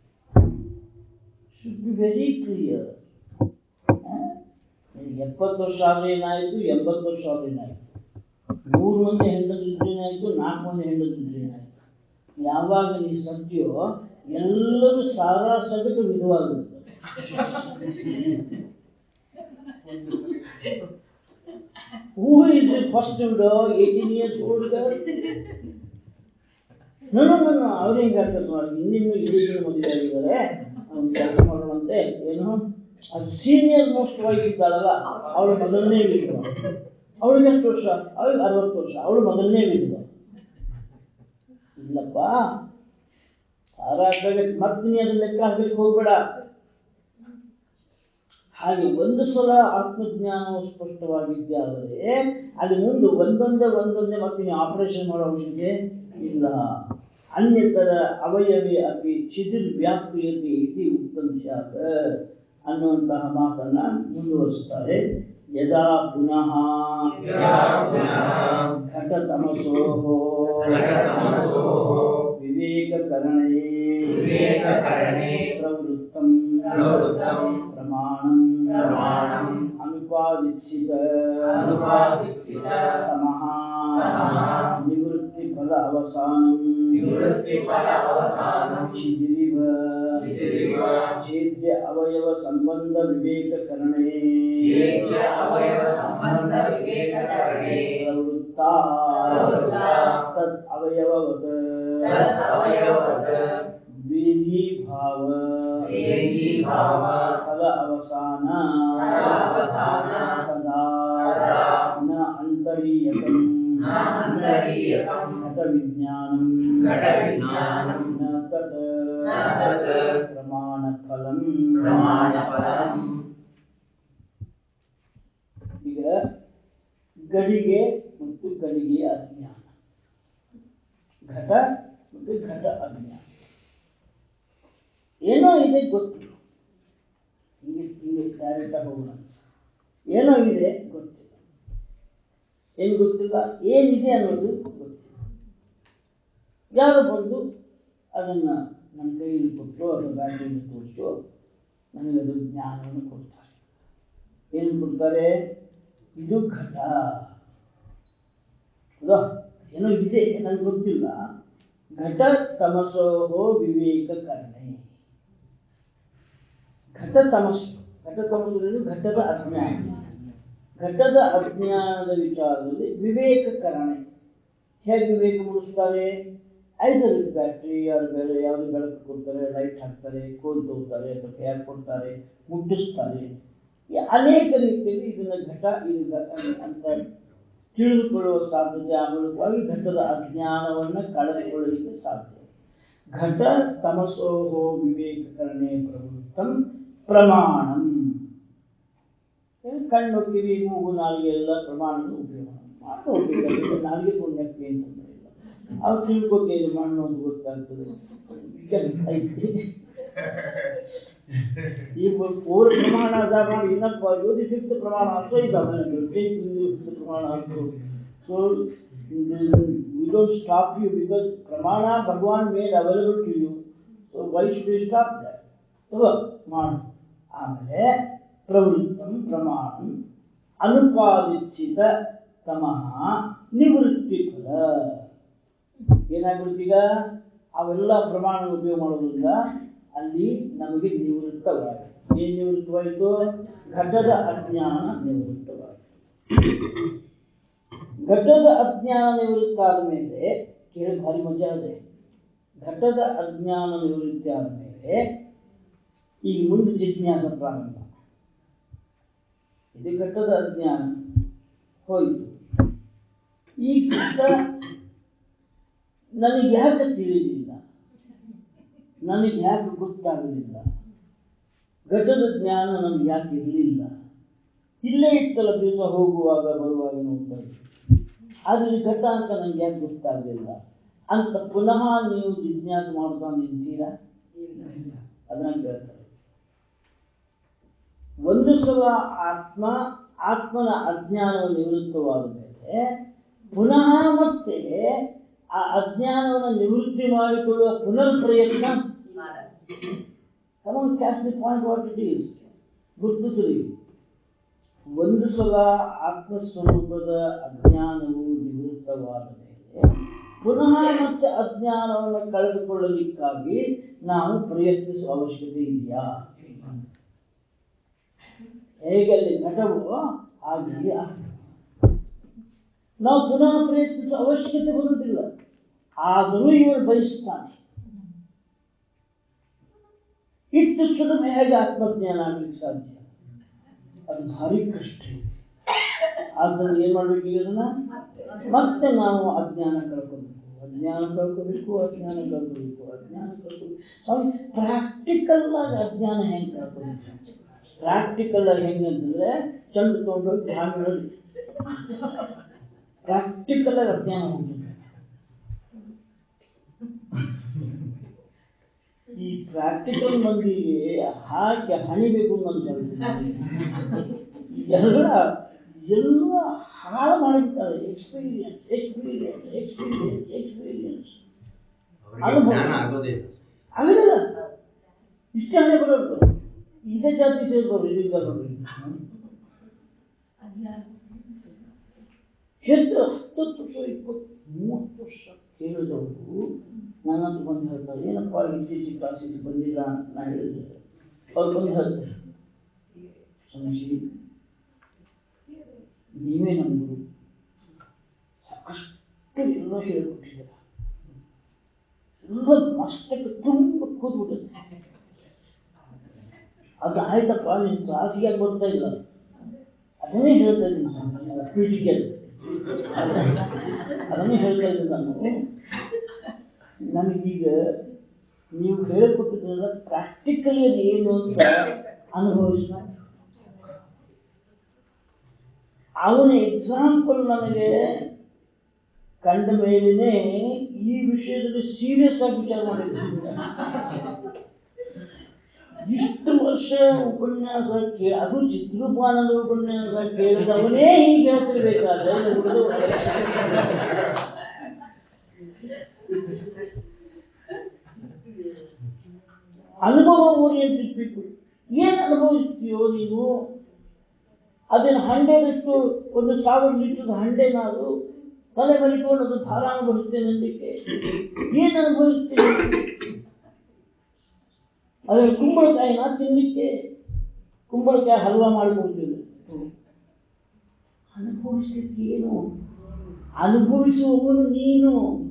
ಶುಡ್ ಬಿ ವೆರಿ ಕ್ಲಿಯರ್ ಎಪ್ಪತ್ತು ವರ್ಷ ಆದ್ರೆ ಏನಾಯ್ತು ಎಂಬತ್ತು ವರ್ಷ ಆದ್ರೆ ಏನಾಯ್ತು ಮೂರು ಮಂದಿ ಹೆಂಡತಿದ್ರೆ ಏನಾಯ್ತು ನಾಲ್ಕು ಮಂದಿ ಹೆಂಡತಿದ್ರೆ ಏನಾಯ್ತು ಯಾವಾಗ ನೀ ಸತ್ಯೋ ಎಲ್ಲರೂ ಸಾರಾ ಸಗಟು ವಿಧವಾಗಿರ್ತಾರೆ who is the first widow eighteen years old ನಾನು ನಾನು ಅವ್ರು ಹೆಂಗೆ ಕೆಲಸ ಮಾಡಿ ಇನ್ನಿನ್ನು ಇದೀಗ ಮದುವೆ ಆಗಿದ್ದಾರೆ ಒಂದು ಕೆಲಸ ಮಾಡುವಂತೆ ಏನು ಅದು ಸೀನಿಯರ್ ಮೋಸ್ಟ್ ವೈಫ್ ಇದ್ದಾಳಲ್ಲ ಅವಳು ಮೊದಲನೇ ವಿಧವ ಅವಳಿಗೆ ಎಷ್ಟು ವರ್ಷ ಅವಳಿಗೆ ಅರವತ್ತು ವರ್ಷ ಅವಳು ಮೊದಲನೇ ವಿಧವ ಇಲ್ಲಪ್ಪ ಸಾರ ಮತ್ತೆ ನೀ ಅದನ್ನ ಲೆಕ್ಕ ಹಾಕ್ಲಿಕ್ಕೆ ಹೋಗ್ಬೇಡ ಹಾಗೆ ಒಂದು ಸಲ ಆತ್ಮಜ್ಞಾನವು ಸ್ಪಷ್ಟವಾಗಿದ್ದೆ ಆದರೆ ಅಲ್ಲಿ ಮುಂದೆ ಒಂದೊಂದೇ ಒಂದೊಂದೇ ಮತ್ತೆ ನೀವು ಆಪರೇಷನ್ ಮಾಡೋ ಅವಶ್ಯಕತೆ ಇಲ್ಲ ಅನ್ಯತರ ಅವಯವೇ ಅಪಿ ಚಿದಿರ್ ವ್ಯಾಪ್ರಿಯತೆ ಇತಿ ಉತ್ತಮ ಸ್ಯಾತ್ ಅನ್ನುವಂತಹ ಮಾತನ್ನ ಮುಂದುವರಿಸುತ್ತಾರೆ ಯದಾ ಪುನಃ ಯದಾ ಪುನಃ ಘಟತಮಸೋಃ ಘಟತಮಸೋಃ ವಿವೇಕಕರಣೇ ವಿವೇಕಕರಣೇ ಪ್ರವೃತ್ತಂ ಪ್ರವೃತ್ತಂ ಪ್ರಮಾಣಂ ಪ್ರಮಾಣಂ ಅನುಪಾದಿಸಿತ ಅನುಪಾದಿಸಿತ ತಮಃ ತಮಃ ನಿವೃತ್ತಿ ಫಲ ಅವಸಾನಂ ನಿವೃತ್ತಿ ಫಲ ಅವಸಾನಂ ಚಿದಿರಿವ ಚಿದಿರಿವ ಪ್ರವೃತ್ತಿರಿವ ಛೇದ್ಯ ಅವಯವ ಸಂಬಂಧ ವಿವೇಕ ಕರಣೆ ಛೇದ್ಯ ಅವಯವ ಸಂಬಂಧ ವಿವೇಕಕರಣೆ ಪ್ರವೃತ್ತ ಪ್ರವೃತ್ತ ತದ್ ಅವಯವವತ್ ತದ್ ಅವಯವವತ್ ವಿಧಿ ಭಾವ ವಿಧಿ ಭಾವ ಫಲ ಅವಸಾನ ಫಲ ಅವಸಾನ ತದಾ ತದಾ ನ ಅಂತರೀಯಕಂ ನ ಅಂತರೀಯಕಂ ಘಟ ವಿಜ್ಞಾನಂ ಘಟ ವಿಜ್ಞಾನಂ ನ ತತ್ ನ ತತ್ ಪ್ರಮಾಣ ಫಲಂ ಪ್ರಮಾಣಫಲಂ ಈಗ ಗಡಿಗೆ ಮತ್ತು ಗಡಿಗೆಯ ಅಜ್ಞಾನ ಘಟ ಮತ್ತು ಘಟ ಅಜ್ಞಾನ ಏನೋ ಇದೆ ಗೊತ್ತಿಲ್ಲ ಹಿಂಗೆ ಹಿಂಗೆ ಡೈರೆಕ್ಟ್ ಆಗಿ ಹೋಗೋಣ ಏನೋ ಇದೆ ಗೊತ್ತಿಲ್ಲ ಏನ್ ಗೊತ್ತಿಲ್ಲ ಏನಿದೆ ಅನ್ನೋದು ಗೊತ್ತಿಲ್ಲ ಯಾರು ಬಂದು ಅದನ್ನ ನನ್ನ ಕೈಯಲ್ಲಿ ಕೊಟ್ಟು ಅಥವಾ ಬ್ಯಾಟ್ರಿಯಲ್ಲಿ ತೋರಿಸು ನನಗೆ ಅದು ಜ್ಞಾನವನ್ನು ಕೊಡ್ತಾರೆ ಏನು ಕೊಡ್ತಾರೆ ಇದು ಘಟ ಹೌದಾ ಏನೋ ಇದೆ ನನಗೆ ಗೊತ್ತಿಲ್ಲ ಘಟ ತಮಸೋಹೋ ವಿವೇಕ ಕರಣೆ ಘಟ ತಮಸ್ಸು ಘಟ ತಮಸ್ಸು ಅಂದರೆ ಘಟದ ಅಜ್ಞಾನ ಘಟದ ಅಜ್ಞಾನದ ವಿಚಾರದಲ್ಲಿ ವಿವೇಕ ಕರಣೆ ಹೇಗೆ ವಿವೇಕ ಮೂಡಿಸ್ತಾರೆ ಐದರ್ ಬ್ಯಾಟ್ರಿ ಯಾರು ಬೇರೆ ಯಾವುದು ಬೆಳಕು ಕೊಡ್ತಾರೆ ಲೈಟ್ ಹಾಕ್ತಾರೆ ಕೋಲ್ ತೋರ್ತಾರೆ ಅಥವಾ ಕೈಯಾಗ ಕೊಡ್ತಾರೆ ಮುಟ್ಟಿಸ್ತಾರೆ ಈ ಅನೇಕ ರೀತಿಯಲ್ಲಿ ಇದನ್ನ ಘಟ ಇದು ಘ- ಅಂತ ತಿಳಿದುಕೊಳ್ಳುವ ಸಾಧ್ಯತೆ ಆ ಮೂಲಕವಾಗಿ ಘಟದ ಅಜ್ಞಾನವನ್ನ ಕಳೆದುಕೊಳ್ಳಲಿಕ್ಕೆ ಸಾಧ್ಯ ಘಟ ತಮಸೋಹೋ ವಿವೇಕಕರಣೆ ಪ್ರವೃತ್ತಂ ಪ್ರಮಾಣಂ ಏನು ಕಣ್ಣು ಕಿವಿ ಮೂಗು ನಾಲಿಗೆ ಎಲ್ಲ ಪ್ರಮಾಣಗಳು ಉಪಯೋಗ ಮಾಡ್ಕೋಬೇಕಾದ್ರೆ ನಾಲಿಗೆ ಪುಣ್ಯಕ್ಕೆ ಅಂತಂದ್ರೆ ಇಲ್ಲ ಅವ್ರು ತಿಳ್ಕೊಕೆ ಇದು ಮಣ್ಣು ಅಂತ ಗೊತ್ತಾಗ್ತದೆ ಐತಿ ಈ ಫೋರ್ ಪ್ರಮಾಣ ಮಾಡಿ ಇನ್ನೊಂದು ಫಾರ್ ಯು ದಿ ಫಿಫ್ತ್ ಪ್ರಮಾಣ also is available take the fifth ಪ್ರಮಾಣ also so we don't stop you because pramana Bhagwan made available to you. So why should we stop that? ತಗೋ ಮಾಡು ಆಮೇಲೆ ಪ್ರವೃತ್ತಂ ಪ್ರಮಾಣಂ ಅನುಪಾದಿಸಿದ ತಮಃ ನಿವೃತ್ತಿ ಫಲ ಏನಾಗ್ಬಿಡ್ತೀಗ ಅವೆಲ್ಲ ಪ್ರಮಾಣ ಉಪಯೋಗ ಮಾಡೋದ್ರಿಂದ ಅಲ್ಲಿ ನಮಗೆ ನಿವೃತ್ತವಾಯಿತು ಏನ್ ನಿವೃತ್ತವಾಯಿತು ಘಟದ ಅಜ್ಞಾನ ನಿವೃತ್ತವಾಯಿತು ಘಟದ ಅಜ್ಞಾನ ನಿವೃತ್ತ ಆದ ಮೇಲೆ ಕೇಳಿ ಭಾರಿ ಮಜಾ ಇದೆ ಘಟದ ಅಜ್ಞಾನ ನಿವೃತ್ತಿ ಆದ ಮೇಲೆ ಈಗ ಮುಂದೆ ಜಿಜ್ಞಾಸ ಪ್ರಾರಂಭ ಇದು ಘಟದ ಅಜ್ಞಾನ ಹೋಯಿತು ಈ ಘಟ ನನಗೆ ಯಾಕೆ ತಿಳಿಲಿಲ್ಲ ನನಗೆ ಯಾಕೆ ಗೊತ್ತಾಗಲಿಲ್ಲ ಘಟದ ಜ್ಞಾನ ನನಗೆ ಯಾಕೆ ಇರಲಿಲ್ಲ ಇಲ್ಲೇ ಇತ್ತಲ್ಲ ದಿವಸ ಹೋಗುವಾಗ ಬರುವಾಗ ನೋಡ್ತಾ ಇದ್ದೆ ಆದ್ರೆ ಇದು ಘಟ ಅಂತ ನನಗೆ ಯಾಕೆ ಗೊತ್ತಾಗಲಿಲ್ಲ ಅಂತ ಪುನಃ ನೀವು ಜಿಜ್ಞಾಸೆ ಮಾಡ್ತಾ ನಿಂತೀರಾ ಅದನ್ನ ಕೇಳ್ತಾರೆ ಒಂದು ಸಲ ಆತ್ಮ ಆತ್ಮನ ಅಜ್ಞಾನವು ನಿವೃತ್ತವಾದ ಮೇಲೆ ಪುನಃ ಮತ್ತೆ ಆ ಅಜ್ಞಾನವನ್ನು ನಿವೃತ್ತಿ ಮಾಡಿಕೊಳ್ಳುವ ಪುನರ್ ಪ್ರಯತ್ನ come on cause the point what it is ಗುರುತಿಸ್ರಿ ಒಂದು ಸಲ ಆತ್ಮಸ್ವರೂಪದ ಅಜ್ಞಾನವು ನಿವೃತ್ತವಾದ ಮೇಲೆ ಪುನಃ ಮತ್ತೆ ಅಜ್ಞಾನವನ್ನು ಕಳೆದುಕೊಳ್ಳಲಿಕ್ಕಾಗಿ ನಾವು ಪ್ರಯತ್ನಿಸುವ ಅವಶ್ಯಕತೆ ಇದೆಯಾ ಹೇಗೆ ಅಲ್ಲಿ ಘಟವು ಹಾಗೆ ಇಲ್ಲಿ ಆತ್ಮ. ನಾವು ಪುನಃ ಪ್ರಯತ್ನಿಸುವ ಅವಶ್ಯಕತೆ ಬರುವುದಿಲ್ಲ ಆದರೂ ಇವನು ಬಯಸುತ್ತಾನೆ ಇಟ್ಟು ಸುಲಭ ಹೇಗೆ ಆತ್ಮಜ್ಞಾನ ಆಗ್ಲಿಕ್ಕೆ ಸಾಧ್ಯ ಅದು ಭಾರಿ ಕಷ್ಟ ಇದೆ ಆದ್ರಿಂದ ಏನ್ ಮಾಡ್ಬೇಕು ಈಗ ಅದನ್ನ ಮತ್ತೆ ನಾವು ಅಜ್ಞಾನ ಕಳ್ಕೋಬೇಕು ಅಜ್ಞಾನ ಕಳ್ಕೋಬೇಕು ಅಜ್ಞಾನ ಕಳ್ಕೋಬೇಕು ಅಜ್ಞಾನ ಕಳ್ಕೋಬೇಕು ಸ್ವಾಮಿ ಪ್ರಾಕ್ಟಿಕಲ್ ಆಗಿ ಅಜ್ಞಾನ ಹೆಂಗ್ ಕಳ್ಕೋಬೇಕು ಪ್ರಾಕ್ಟಿಕಲ್ ಆಗಿ ಹೆಂಗೆ ಅಂತಂದ್ರೆ ಚಂಡು ತಗೊಂಡೋಗಿ ಧಾನ್ ಹೇಳೋದು ಪ್ರಾಕ್ಟಿಕಲ್ ಆಗಿ ಅಜ್ಞಾನ ಹೋಗ್ತದೆ ಈ ಪ್ರಾಕ್ಟಿಕಲ್ ಮಂದಿಗೆ ಹಾಕಿ ಹಣಿಬೇಕು ಅನ್ನೋದು ಎಲ್ಲ ಎಲ್ಲ ಹಾಳು ಮಾಡಿಬಿಟ್ಟಾರೆ ಎಕ್ಸ್ಪೀರಿಯನ್ಸ್ ಎಕ್ಸ್ಪೀರಿಯನ್ಸ್ ಎಕ್ಸ್ಪೀರಿಯನ್ಸ್ ಎಕ್ಸ್ಪೀರಿಯನ್ಸ್ ಅವರಿಗೆ ಜ್ಞಾನ ಆಗೋದೇ ಇಲ್ಲ ಆಗಲಿಲ್ಲ ಇಷ್ಟೇ ಹಣೆ ಬರೋದು ಇದೇ ಜಾತಿ ಸೇರ್ಬೋದು ಇದೀಗ ನೋಡ್ರಿ ಹೆಚ್ಚು ಹತ್ತತ್ತು ವರ್ಷ ಇಪ್ಪತ್ತು ಮೂವತ್ತು ವರ್ಷ ಕೇಳಿದವರು ನನ್ನ ಹತ್ರ ಬಂದು ಹೇಳ್ತಾರೆ ಏನಪ್ಪ ಇತ್ತೀಚೆಗೆ ಕ್ಲಾಸಿಗೆ ಬಂದಿಲ್ಲ ಅಂತ ನಾ ಹೇಳಿದ್ರೆ ಅವ್ರು ಬಂದು ಹೇಳ್ತಾರೆ ಸ್ವಾಮೀಜಿ ನೀವೇ ನಮ್ಮ ಗುರು ಸಾಕಷ್ಟು ಎಲ್ಲ ಹೇಳಿಕೊಟ್ಟಿದ್ದೀರ ಎಲ್ಲ ಮಸ್ತಕ್ಕೆ ತುಂಬ ಕೂತ್ಬಿಟ್ಟಿದೆ ಅದು ಆಯ್ತಪ್ಪ ನೀನು ಕ್ಲಾಸಿಗೆ ಬರ್ತಾ ಇಲ್ಲ ಅದನ್ನೇ ಹೇಳ್ತಾ ಇದ್ದೀನಿ ಸ್ವಾಮೀಜಿ ಪೀಠಿಗೆ ಅದನ್ನೇ ಹೇಳ್ತಾ ಇದ್ದೀನಿ ನಾನು ನನಗೀಗ ನೀವು ಹೇಳಿಕೊಟ್ಟಿದ್ರಲ್ಲ ಪ್ರಾಕ್ಟಿಕಲಿ ಅದು ಏನು ಅಂತ ಅನುಭವಿಸ್ಬೇಕು ಅವನ ಎಕ್ಸಾಂಪಲ್ ನನಗೆ ಕಂಡ ಮೇಲೇನೆ ಈ ವಿಷಯದಲ್ಲಿ ಸೀರಿಯಸ್ ಆಗಿ ವಿಚಾರ ಮಾಡಿದ್ದೆ ಇಷ್ಟು ವರ್ಷ ಉಪನ್ಯಾಸ ಕೇ ಅದು ಚಿತ್ರಪಾನದ ಉಪನ್ಯಾಸ ಕೇಳಿದವನೇ ಹೀಗೆ ಹೇಳ್ತಿರ್ಬೇಕಾದ್ರೆ ಉಳಿದು ಅನುಭವ ಓರಿಯೆಂಟೆಡ್ ಪೀಪಲ್ ಏನ್ ಅನುಭವಿಸ್ತೀಯೋ ನೀನು ಅದನ್ನ ಹಂಡೆದಷ್ಟು ಒಂದು ಸಾವಿರ ಲೀಟರ್ ಹಂಡೆನಾದ್ರು ತಲೆ ಮರಿಕೊಂಡು ಅದು ಭಾರ ಅನುಭವಿಸ್ತೇನೆ ಅನ್ನಲಿಕ್ಕೆ ಏನ್ ಅನುಭವಿಸ್ತೀನಿ ಅದ್ರ ಕುಂಬಳಕಾಯಿನ ತಿನ್ಲಿಕ್ಕೆ ಕುಂಬಳಕಾಯಿ ಹಲ್ವಾ ಮಾಡಿಕೊಡ್ತೀನಿ ಅನುಭವಿಸ್ಲಿಕ್ಕೆ ಏನು ಅನುಭವಿಸುವವನು ನೀನು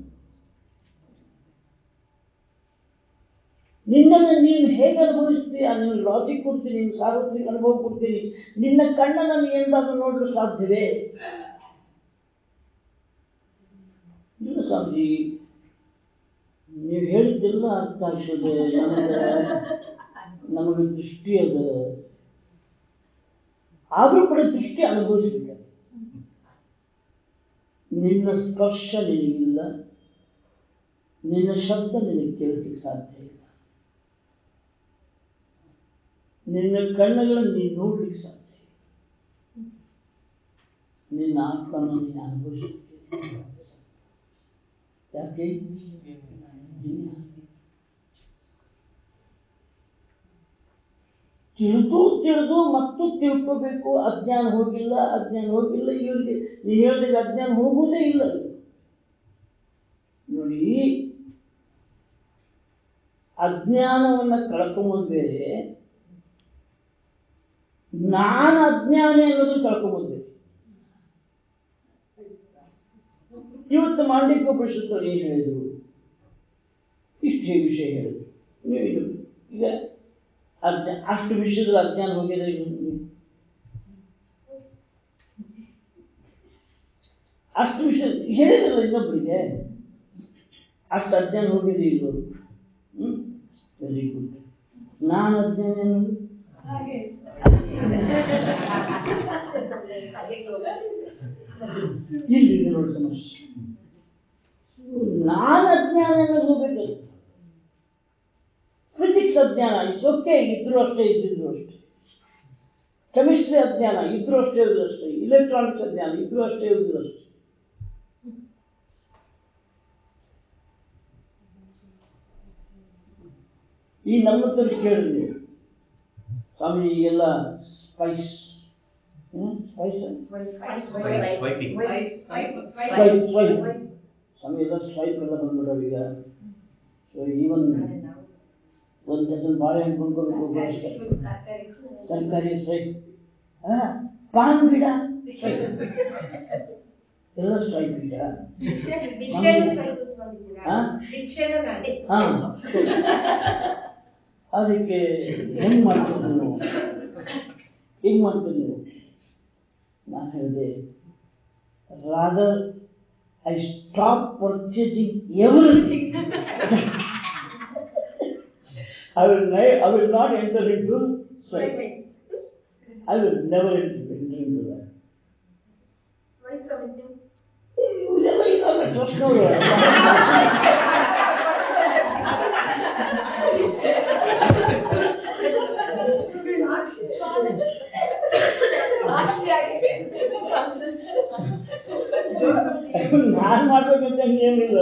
ನಿನ್ನನ್ನು ನೀನು ಹೇಗೆ ಅನುಭವಿಸ್ತೀಯ ನಿನ್ನ ಲಾಜಿಕ್ ಕೊಡ್ತೀನಿ ನಿನ್ನ ಸಾರ್ವತ್ರಿಕ ಅನುಭವ ಕೊಡ್ತೀನಿ ನಿನ್ನ ಕಣ್ಣನ್ನು ನೀನು ಎಂದಾದ್ರೂ ನೋಡಲು ಸಾಧ್ಯವೇ ಇಲ್ಲ ಸ್ವಾಮೀಜಿ ನೀವು ಹೇಳಿದ್ದೆಲ್ಲ ಅರ್ಥ ಆಗ್ತದೆ ನಮಗೆ ನಮಗೆ ದೃಷ್ಟಿ ಅದ ಆದರೂ ಕೂಡ ದೃಷ್ಟಿ ಅನುಭವಿಸ್ಬೇಕು ನಿನ್ನ ಸ್ಪರ್ಶ ನಿನಗಿಲ್ಲ ನಿನ್ನ ಶಬ್ದ ನಿನಗೆ ಕೇಳಿಸ್ಲಿಕ್ಕೆ ಸಾಧ್ಯ ಇಲ್ಲ ನಿನ್ನ ಕಣ್ಣುಗಳನ್ನು ನೀನು ನೋಡ್ಲಿಕ್ಕೆ ಸಾಧ್ಯ ಇಲ್ಲ ನಿನ್ನ ಆತ್ಮನ ನೀನು ಅನುಭವಿಸಲಿಕ್ಕೆ ಯಾಕೆ ನಿನ್ನ ತಿಳಿದು ತಿಳಿದು ಮತ್ತು ತಿಳ್ಕೋಬೇಕು ಅಜ್ಞಾನ ಹೋಗಿಲ್ಲ ಅಜ್ಞಾನ ಹೋಗಿಲ್ಲ ಇವ್ರಿಗೆ ನೀವು ಹೇಳಿದಾಗ ಅಜ್ಞಾನ ಹೋಗುವುದೇ ಇಲ್ಲ ನೋಡಿ ಅಜ್ಞಾನವನ್ನ ಕಳ್ಕೊಂಬುದು ಬೇರೆ ನಾನು ಅಜ್ಞಾನಿ ಅನ್ನೋದನ್ನ ಕಳ್ಕೊಂಬುದು ಬೇರೆ ಇವತ್ತು ಮಾಂಡಿಕ್ಯ ಉಪನಿಷತ್ತಲ್ಲಿ ಏನ್ ಹೇಳಿದ್ರು ಇಷ್ಟೇ ವಿಷಯ ಹೇಳಿದ್ರು ನೀವು ಇದು ಈಗ ಅಜ್ಞಾ ಅಷ್ಟು ವಿಷಯದಲ್ಲಿ ಅಜ್ಞಾನ ಹೋಗಿದೆ ಅಷ್ಟು ವಿಷಯ ಹೇಳಿದ್ರಲ್ಲ ಇನ್ನೊಬ್ಬರಿಗೆ ಅಷ್ಟು ಅಜ್ಞಾನ ಹೋಗಿದೆ ಇಲ್ವೋ ಹ್ಮ್ ವೆರಿ ಗುಡ್ ನಾನು ಅಜ್ಞಾನ ಅನ್ನೋದು ಇಲ್ಲಿದೆ ನೋಡಿ ಸಮಸ್ಯೆ ನಾನು ಅಜ್ಞಾನ ಅನ್ನೋದು ಹೋಗ್ಬೇಕು ಫಿಸಿಕ್ಸ್ ಅಜ್ಞಾನ ಇಟ್ಸ್ ಓಕೆ ಇದ್ರು ಅಷ್ಟೇ ಇದ್ದಿದ್ರು ಅಷ್ಟೇ ಕೆಮಿಸ್ಟ್ರಿ ಅಜ್ಞಾನ ಇದ್ರು ಅಷ್ಟೇ ಇದ್ರು ಅಷ್ಟೇ ಇಲೆಕ್ಟ್ರಾನಿಕ್ಸ್ ಅಜ್ಞಾನ ಇದ್ರು ಅಷ್ಟೇ ಇದ್ರು ಅಷ್ಟೇ ಈ ನಮ್ಮ ಹತ್ರ ಕೇಳಿದ್ರಿ ನೀವು ಸ್ವಾಮಿ ಈಗೆಲ್ಲ ಸ್ಪೈಸ್ ಸ್ಪೈಸ್ ಸ್ವೈಪ್ ಸ್ವೈಪ್ ಸ್ವಾಮಿ ಎಲ್ಲ ಸ್ವೈಪ್ ಎಲ್ಲ ಬಂದ್ಬಿಡೋರು ಈಗ ಸೊ ಈವನ್ ಒಂದು ಡಜನ್ ಬಾಳೆಹಣ್ಣು ಕೊಂಡ್ಕೋಬೇಕು ಅಷ್ಟೇ ಸರ್ಕಾರಿ ಸ್ವೈಪ್ ಹಾ ಪಾನ್ ಗಿಡ ಸ್ವೈಪ್ ಎಲ್ಲ ಸ್ವೈಪ್ ಈಗ ಹಾ ಹಾ ಅದಕ್ಕೆ ಹೆಂಗ್ ಮಾಡ್ತೀರಿ ನೀವು ಹೆಂಗ್ ಮಾಡ್ತೀರಿ ನೀವು ನಾನು ಹೇಳಿದೆ rather I stop purchasing everything I will, ne- I will not enter into swipe. I will never enter into that. ಇವರೆಲ್ಲ ಇದಾವೆ ಟ್ರಸ್ಟ್ನವರು ನಾನ್ ಮಾಡ್ಬೇಕಂತ ಏನಿಲ್ಲ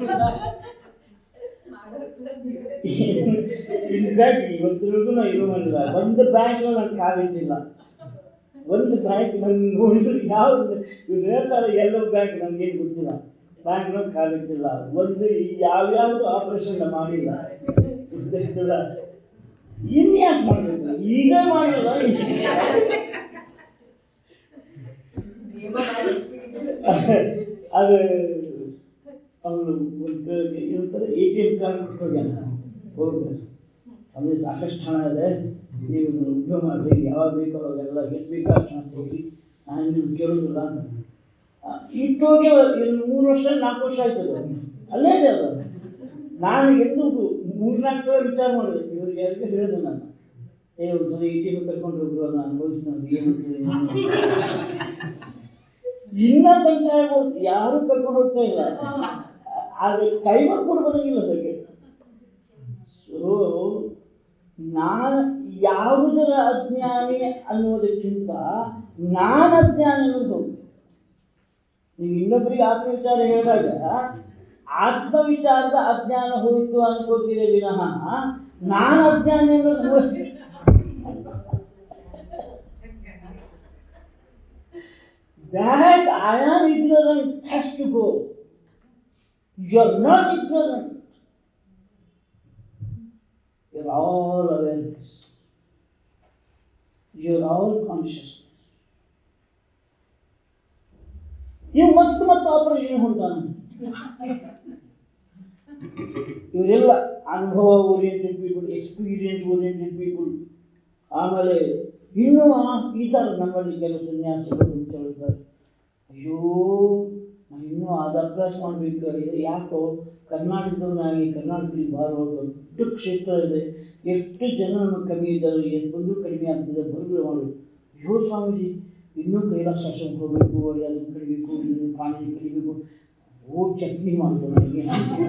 ಇನ್ಫ್ಯಾಕ್ಟ್ ಇವತ್ತಿಗೂ ನಾ ಇದು ಮಾಡಿಲ್ಲ ಒಂದು ಬ್ಯಾಂಕ್ ನಾನು ಕಾಲಿಟ್ಟಿಲ್ಲ ಒಂದು ಬ್ಯಾಂಕ್ ನನ್ ನೋಡಿದ್ರೆ ಯಾವ ಇವ್ರು ಹೇಳ್ತಾರೆ ಎಲ್ಲೋ ಬ್ಯಾಂಕ್ ನನ್ಗೇನು ಗೊತ್ತಿಲ್ಲ ಬ್ಯಾಂಕ್ನ ಕಾಲಿಟ್ಟಿಲ್ಲ ಒಂದು ಯಾವ್ಯಾವುದು ಆಪರೇಷನ್ ಮಾಡಿಲ್ಲ ಗೊತ್ತಾಯ್ತಲ್ಲ? ಇನ್ಯಾಕ್ ಮಾಡಬೇಕು ಈಗ ಮಾಡಲ್ಲ ಅದು ಅವನು ಒಂದು ಏನಂತಾರೆ ಎ ಟಿ ಎಂ ಕಾರ್ಡ್ ಕೊಟ್ಟು ಹೋಗ್ಯಾನ ಹೋಗ್ಬೇಕು ಅಲ್ಲಿ ಸಾಕಷ್ಟು ಹಣ ಇದೆ ನೀವು ಇದನ್ನ ಉಪಯೋಗ ಮಾಡಿ ಯಾವಾಗ ಬೇಕೋ ಅವಾಗೆಲ್ಲ ಎಷ್ಟು ಬೇಕೋ ಅಷ್ಟು ಹಣ ತೆಗೀರಿ ನಾನು ನೀವು ಕೇಳೋದಿಲ್ಲ ಅಂತ ಆ, ಇಟ್ಟೋಗಿ ಇನ್ನು ಮೂರು ವರ್ಷ ನಾಲ್ಕು ವರ್ಷ ಆಯ್ತದ ಅಲ್ಲೇ ಇದೆ ಅದು ನಾನು ಎಂದು ಮೂರ್ನಾಲ್ಕು ಸಲ ವಿಚಾರ ಮಾಡಿದೆ ಇವ್ರಿಗೆ ಯಾರಿಗೆ ಹೇಳಿದೆ ನಾನು ಏ ಒಂದ್ಸಲ ಎ ಟಿ ಎಂ ಕರ್ಕೊಂಡು ಹೋಗ್ರು ಅದನ್ನ ಅನುಭವಿಸಿ ನನಗೆ ಏನು ಇನ್ನ ತನಕ ಆಗ್ಬೋದು ಯಾರು ಕರ್ಕೊಂಡು ಹೋಗ್ತಾ ಇಲ್ಲ ಆದ್ರೆ ಟೈಮರ್ ಕೂಡ ಬರಂಗಿಲ್ಲ ಅದಕ್ಕೆ ಸೊ ನಾನು ಯಾವುದರ ಅಜ್ಞಾನಿ ಅನ್ನೋದಕ್ಕಿಂತ ನಾನು ಅಜ್ಞಾನಿ ಅನ್ನೋದು ಹೋಗ್ಬೇಕು ನೀವು ಇನ್ನೊಬ್ಬರಿಗೆ ಆತ್ಮವಿಚಾರ ಹೇಳಿದಾಗ ಆತ್ಮವಿಚಾರದ ಅಜ್ಞಾನ ಹೋಯಿತು ಅನ್ಕೋತೀರಿ ವಿನಃ ನಾನು ಅಜ್ಞಾನಿ ಅನ್ನೋದು ಹೋಗಿ that I am ignorant has to go. You're not ignorant. You're all awareness. You're all consciousness. ನೀವು ಮತ್ತೆ ಮತ್ತೆ ಆಪರೇಷನ್ ಹೊಂಟಾನ ಇವರೆಲ್ಲ ಅನುಭವ oriented people experience oriented people ಆಮೇಲೆ ಇನ್ನೂ ಆ- ಇದ್ದಾರೆ ನಮ್ಮಲ್ಲಿ ಕೆಲವು ಸನ್ಯಾಸಿಗಳು ಇದ್ದಾರೆ ಅಯ್ಯೋ ನಾವು ಇನ್ನೂ ಅದು ಅಭ್ಯಾಸ ಮಾಡ್ಬೇಕು ಇದು ಯಾಕೋ ಕರ್ನಾಟಕದವನಾಗಿ ಕರ್ನಾಟಕದಲ್ಲಿ ಬಹಳ ದೊಡ್ಡ ಕ್ಷೇತ್ರ ಇದೆ ಎಷ್ಟು ಜನ ನಮ್ಮ ಕಮ್ಮಿ ಇದ್ದಾರೆ ಎಷ್ಟು ಬಂದರೂ ಕಡಿಮೆ ಆಗ್ತದೆ ಬರುಗಳು ಮಾಡು ಅಯ್ಯೋ ಸ್ವಾಮೀಜಿ ಇನ್ನೂ ಕೈಲಾಸ ಆಶ್ರಮಕ್ಕೆ ಹೋಗ್ಬೇಕು ಅಲ್ಲಿ ಅದನ್ನು ಕಡಿಬೇಕು ಇನ್ನೂ ಪಾಣಿ ಕಡಿಬೇಕು ಓ ಚಟ್ನಿ ಮಾಡ್ತಾರೆ ನನಗೆ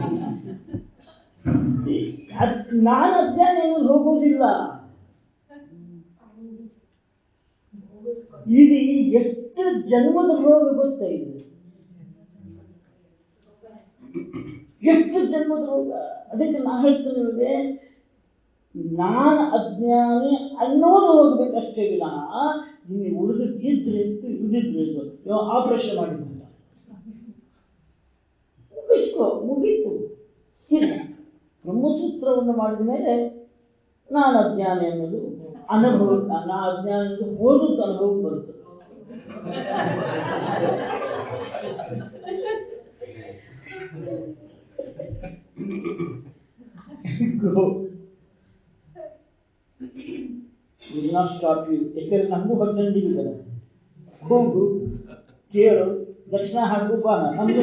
ಅದ್- ನಾನು ಅಜ್ಞಾನ ಅನ್ನೋದು ಹೋಗೋದಿಲ್ಲ ಇದು ಎಷ್ಟು ಜನ್ಮದ ರೋಗ ಗೊತ್ತಾ ಇದು ಎಷ್ಟು ಜನ್ಮದ ರೋಗ ಅದಕ್ಕೆ ನಾ ಹೇಳ್ತೇನೆ ನಿಮಗೆ ನಾನು ಅಜ್ಞಾನಿ ಅನ್ನೋದು ಹೋಗ್ಬೇಕಷ್ಟೇ ವಿನಃ ಇನ್ನು ಉಳಿದದ್ದು ಇದ್ರೆ ಇತ್ತು ಇಲ್ದಿದ್ರೆ ಇತ್ತು ಆಪರೇಷನ್ ಮಾಡಿದ್ದ ಮುಗಿಸ್ಕೋ ಮುಗೀತು ಇದೆ ಬ್ರಹ್ಮಸೂತ್ರವನ್ನು ಮಾಡಿದ ಮೇಲೆ ನಾನು ಅಜ್ಞಾನಿ ಅನ್ನೋದು ಅನುಭವ ನಾ ಅಜ್ಞಾನಿ ಅನ್ನೋದು ಓದುತ್ತ ಅನುಭವ ಬರ್ತದೆ Go. Will not stop you. ಯಾಕಂದ್ರೆ ನಮಗೂ ಹೊಟ್ಟಂಡಿಗಿದ್ದಾರೆ ಹೋಗು ಕೇಳು ದಕ್ಷಿಣ ಹಾಕು ಬಾ ನಮ್ದು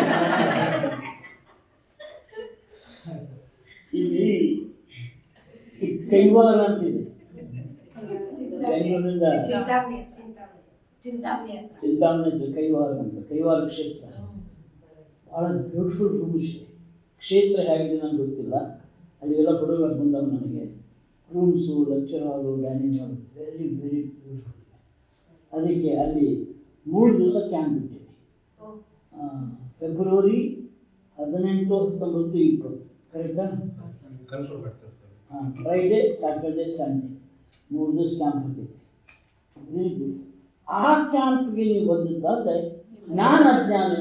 ಇಲ್ಲಿ ಈ ಕೈವಾರ ಅಂತಿದೆ ಬೆಂಗಳೂರಿನಿಂದ ಚಿಂತಾಮಣಿ ಚಿಂತಾಮಣಿ ಚಿಂತಾಮಣಿ ಅಂತ ಚಿಂತಾಮಣಿ ಹತ್ರ ಕೈವಾರ ಅಂತ ಕೈವಾರ ಕ್ಷೇತ್ರ ಬಹಳ ಬ್ಯೂಟಿಫುಲ್ ರೂಮ್ಸ್ ಇದೆ ಕ್ಷೇತ್ರ ಹೇಗಿದೆ ನನಗೆ ಗೊತ್ತಿಲ್ಲ ಅಲ್ಲಿಗೆಲ್ಲ ಫೋಟೋಗ್ರಾಫ್ ಬಂದವು ನನಗೆ rooms lecture hall dining hall very very beautiful ಅದಕ್ಕೆ ಅಲ್ಲಿ ಮೂರು ದಿವಸ ಕ್ಯಾಂಪ್ ಬಿಟ್ಟಿದೆ ಆ, ಫೆಬ್ರವರಿ ಹದಿನೆಂಟು ಹತ್ತೊಂಬತ್ತು ಇಪ್ಪತ್ತು ಕರೆಕ್ಟಾ ಕನ್ಫರ್ಮ್ ಮಾಡ್ತಾರೆ ಸರ್ ಫ್ರೈಡೆ ಸ್ಯಾಟರ್ಡೆ ಸಂಡೇ ಮೂರು ದಿವಸ ಕ್ಯಾಂಪ್ ಹಾಕಿದ್ದೆ ವೆರಿ ಗುಡ್ ಆ ಕ್ಯಾಂಪ್ಗೆ ನೀವು ಬಂದಿದ್ದಾದ್ರೆ ನಾನು ಅಜ್ಞಾನಿ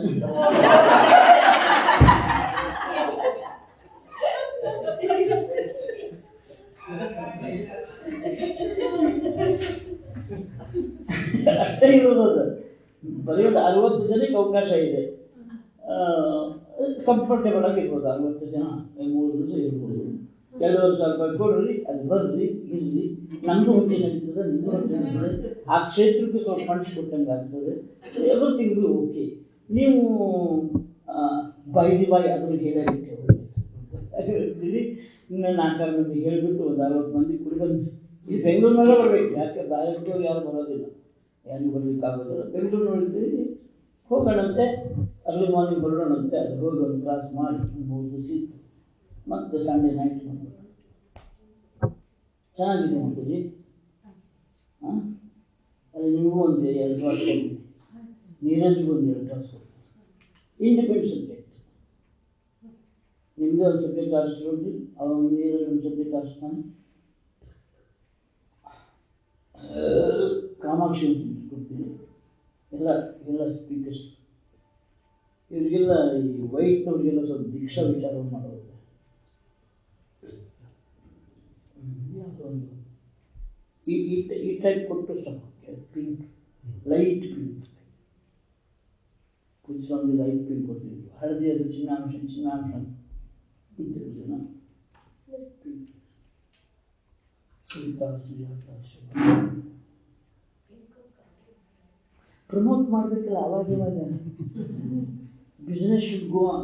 ಅಷ್ಟೇ ಇರೋದು ಅದು ಬರೀ ಒಂದು ಅರವತ್ತು ಜನಕ್ಕೆ ಅವಕಾಶ ಇದೆ ಕಂಫರ್ಟೇಬಲ್ ಆಗಿರ್ಬೋದು ಅರವತ್ತು ಜನ ಮೂರು ದಿವಸ ಇರ್ಬೋದು ಎರಡೂವರೆ ಸಾವಿರ ರೂಪಾಯಿ ಕೊಡ್ರಿ ಅದು ಬರ್ರಿ ಇರ್ರಿ ನಮ್ದು ಹೊಟ್ಟೆ ನಡೀತದೆ ನಿಮ್ದು ಹೊಟ್ಟೆ ನಡೀತದೆ ಆ ಕ್ಷೇತ್ರಕ್ಕೆ ಸ್ವಲ್ಪ ಫಂಡ್ಸ್ ಕೊಟ್ಟಂಗೆ ಆಗ್ತದೆ ಎವ್ರಿಥಿಂಗ್ ಬಿ ಓಕೆ ನೀವು ಬೈ ದಿ ಬೈ ಅದನ್ನು ಹೇಳೇ ಬಿಟ್ಟು ಇನ್ನು ನಾಲ್ಕಾರು ಮಂದಿ ಹೇಳಿಬಿಟ್ಟು ಒಂದು ಅರವತ್ತು ಮಂದಿ ಕುಡಿ ಬಂದು ಈ ಬೆಂಗಳೂರಿನಲ್ಲೇ ಬರಬೇಕು ಯಾಕೆ ಡೈರೆಕ್ಟವ್ರು ಯಾರು ಬರೋದಿಲ್ಲ ಯಾರಿಗೂ ಬರ್ಲಿಕ್ಕೆ ಆಗೋದಿಲ್ಲ ಬೆಂಗಳೂರಿನೊಳಗಿದ್ದೀವಿ ಹೋಗೋಣಂತೆ ಅರ್ಲಿ ಮಾರ್ನಿಂಗ್ ಹೊರಡೋಣಂತೆ ಅಲ್ಲಿ ಹೋಗಿ ಒಂದು ಕ್ಲಾಸ್ ಮಾಡಿ ಒಂದು ಮೂರು ದಿವಸ ಇತ್ತು ಮತ್ತೆ ಸಂಡೇ ನೈಟ್ ಬಂದ್ಬಿಟ್ಟು ಚೆನ್ನಾಗಿದೆ ಮಾತಾಜಿ ಹಾಂ ಅದು ನಿಮಗೂ ಒಂದು ಎರಡು ಕ್ಲಾಸ್ ಕೊಡ್ತೀನಿ ನೀರಜ್ಗೂ ಒಂದು ಎರಡು ಕ್ಲಾಸ್ ಕೊಡ್ತೀನಿ ಇಂಡಿಪೆಂಡೆಂಟ್ ಸಬ್ಜೆಕ್ಟ್ ನಿಮ್ಮದೇ ಒಂದು ಸಬ್ಜೆಕ್ಟ್ ಆರಿಸ್ಕೊಂಡು ಅವನು ನೀರಲ್ಲಿ ಒಂದು ಸಬ್ಜೆಕ್ಟ್ ಆರಿಸ್ತಾನೆ ಕಾಮಾಕ್ಷಿ ಒಂದು subject ಕೊಡ್ತೀನಿ ಎಲ್ಲ ಎಲ್ಲ ಸ್ಪೀಕರ್ಸ್ ಇವರಿಗೆಲ್ಲ ಈ ವೈಟ್ನವ್ರಿಗೆಲ್ಲ ಸ್ವಲ್ಪ ದೀಕ್ಷಾ ವಿಚಾರ ಮಾಡೋದು ಹ್ಮ್, ಯಾವುದೋ ಒಂದು ಈ ಈ ಈ ಟೈಪ್ ಕೊಟ್ಟು ಸಾಕು ಪಿಂಕ್ ಲೈಟ್ ಪಿಂಕ್ ಪೂಜಿಸ್ವಾಮಿ ಲೈಟ್ ಪಿಂಕ್ ಕೊಟ್ಟಿದ್ರು ಹಳದಿ ಅದು ಚಿನ್ನಾಂಶ ಚಿನ್ನಾಂಶ ಇದ್ರು ಜನ light pink Sunita Sujata Shiva promote ಮಾಡ್ಬೇಕಲ್ಲ ಅವಾಗ ಇವಾಗ business should go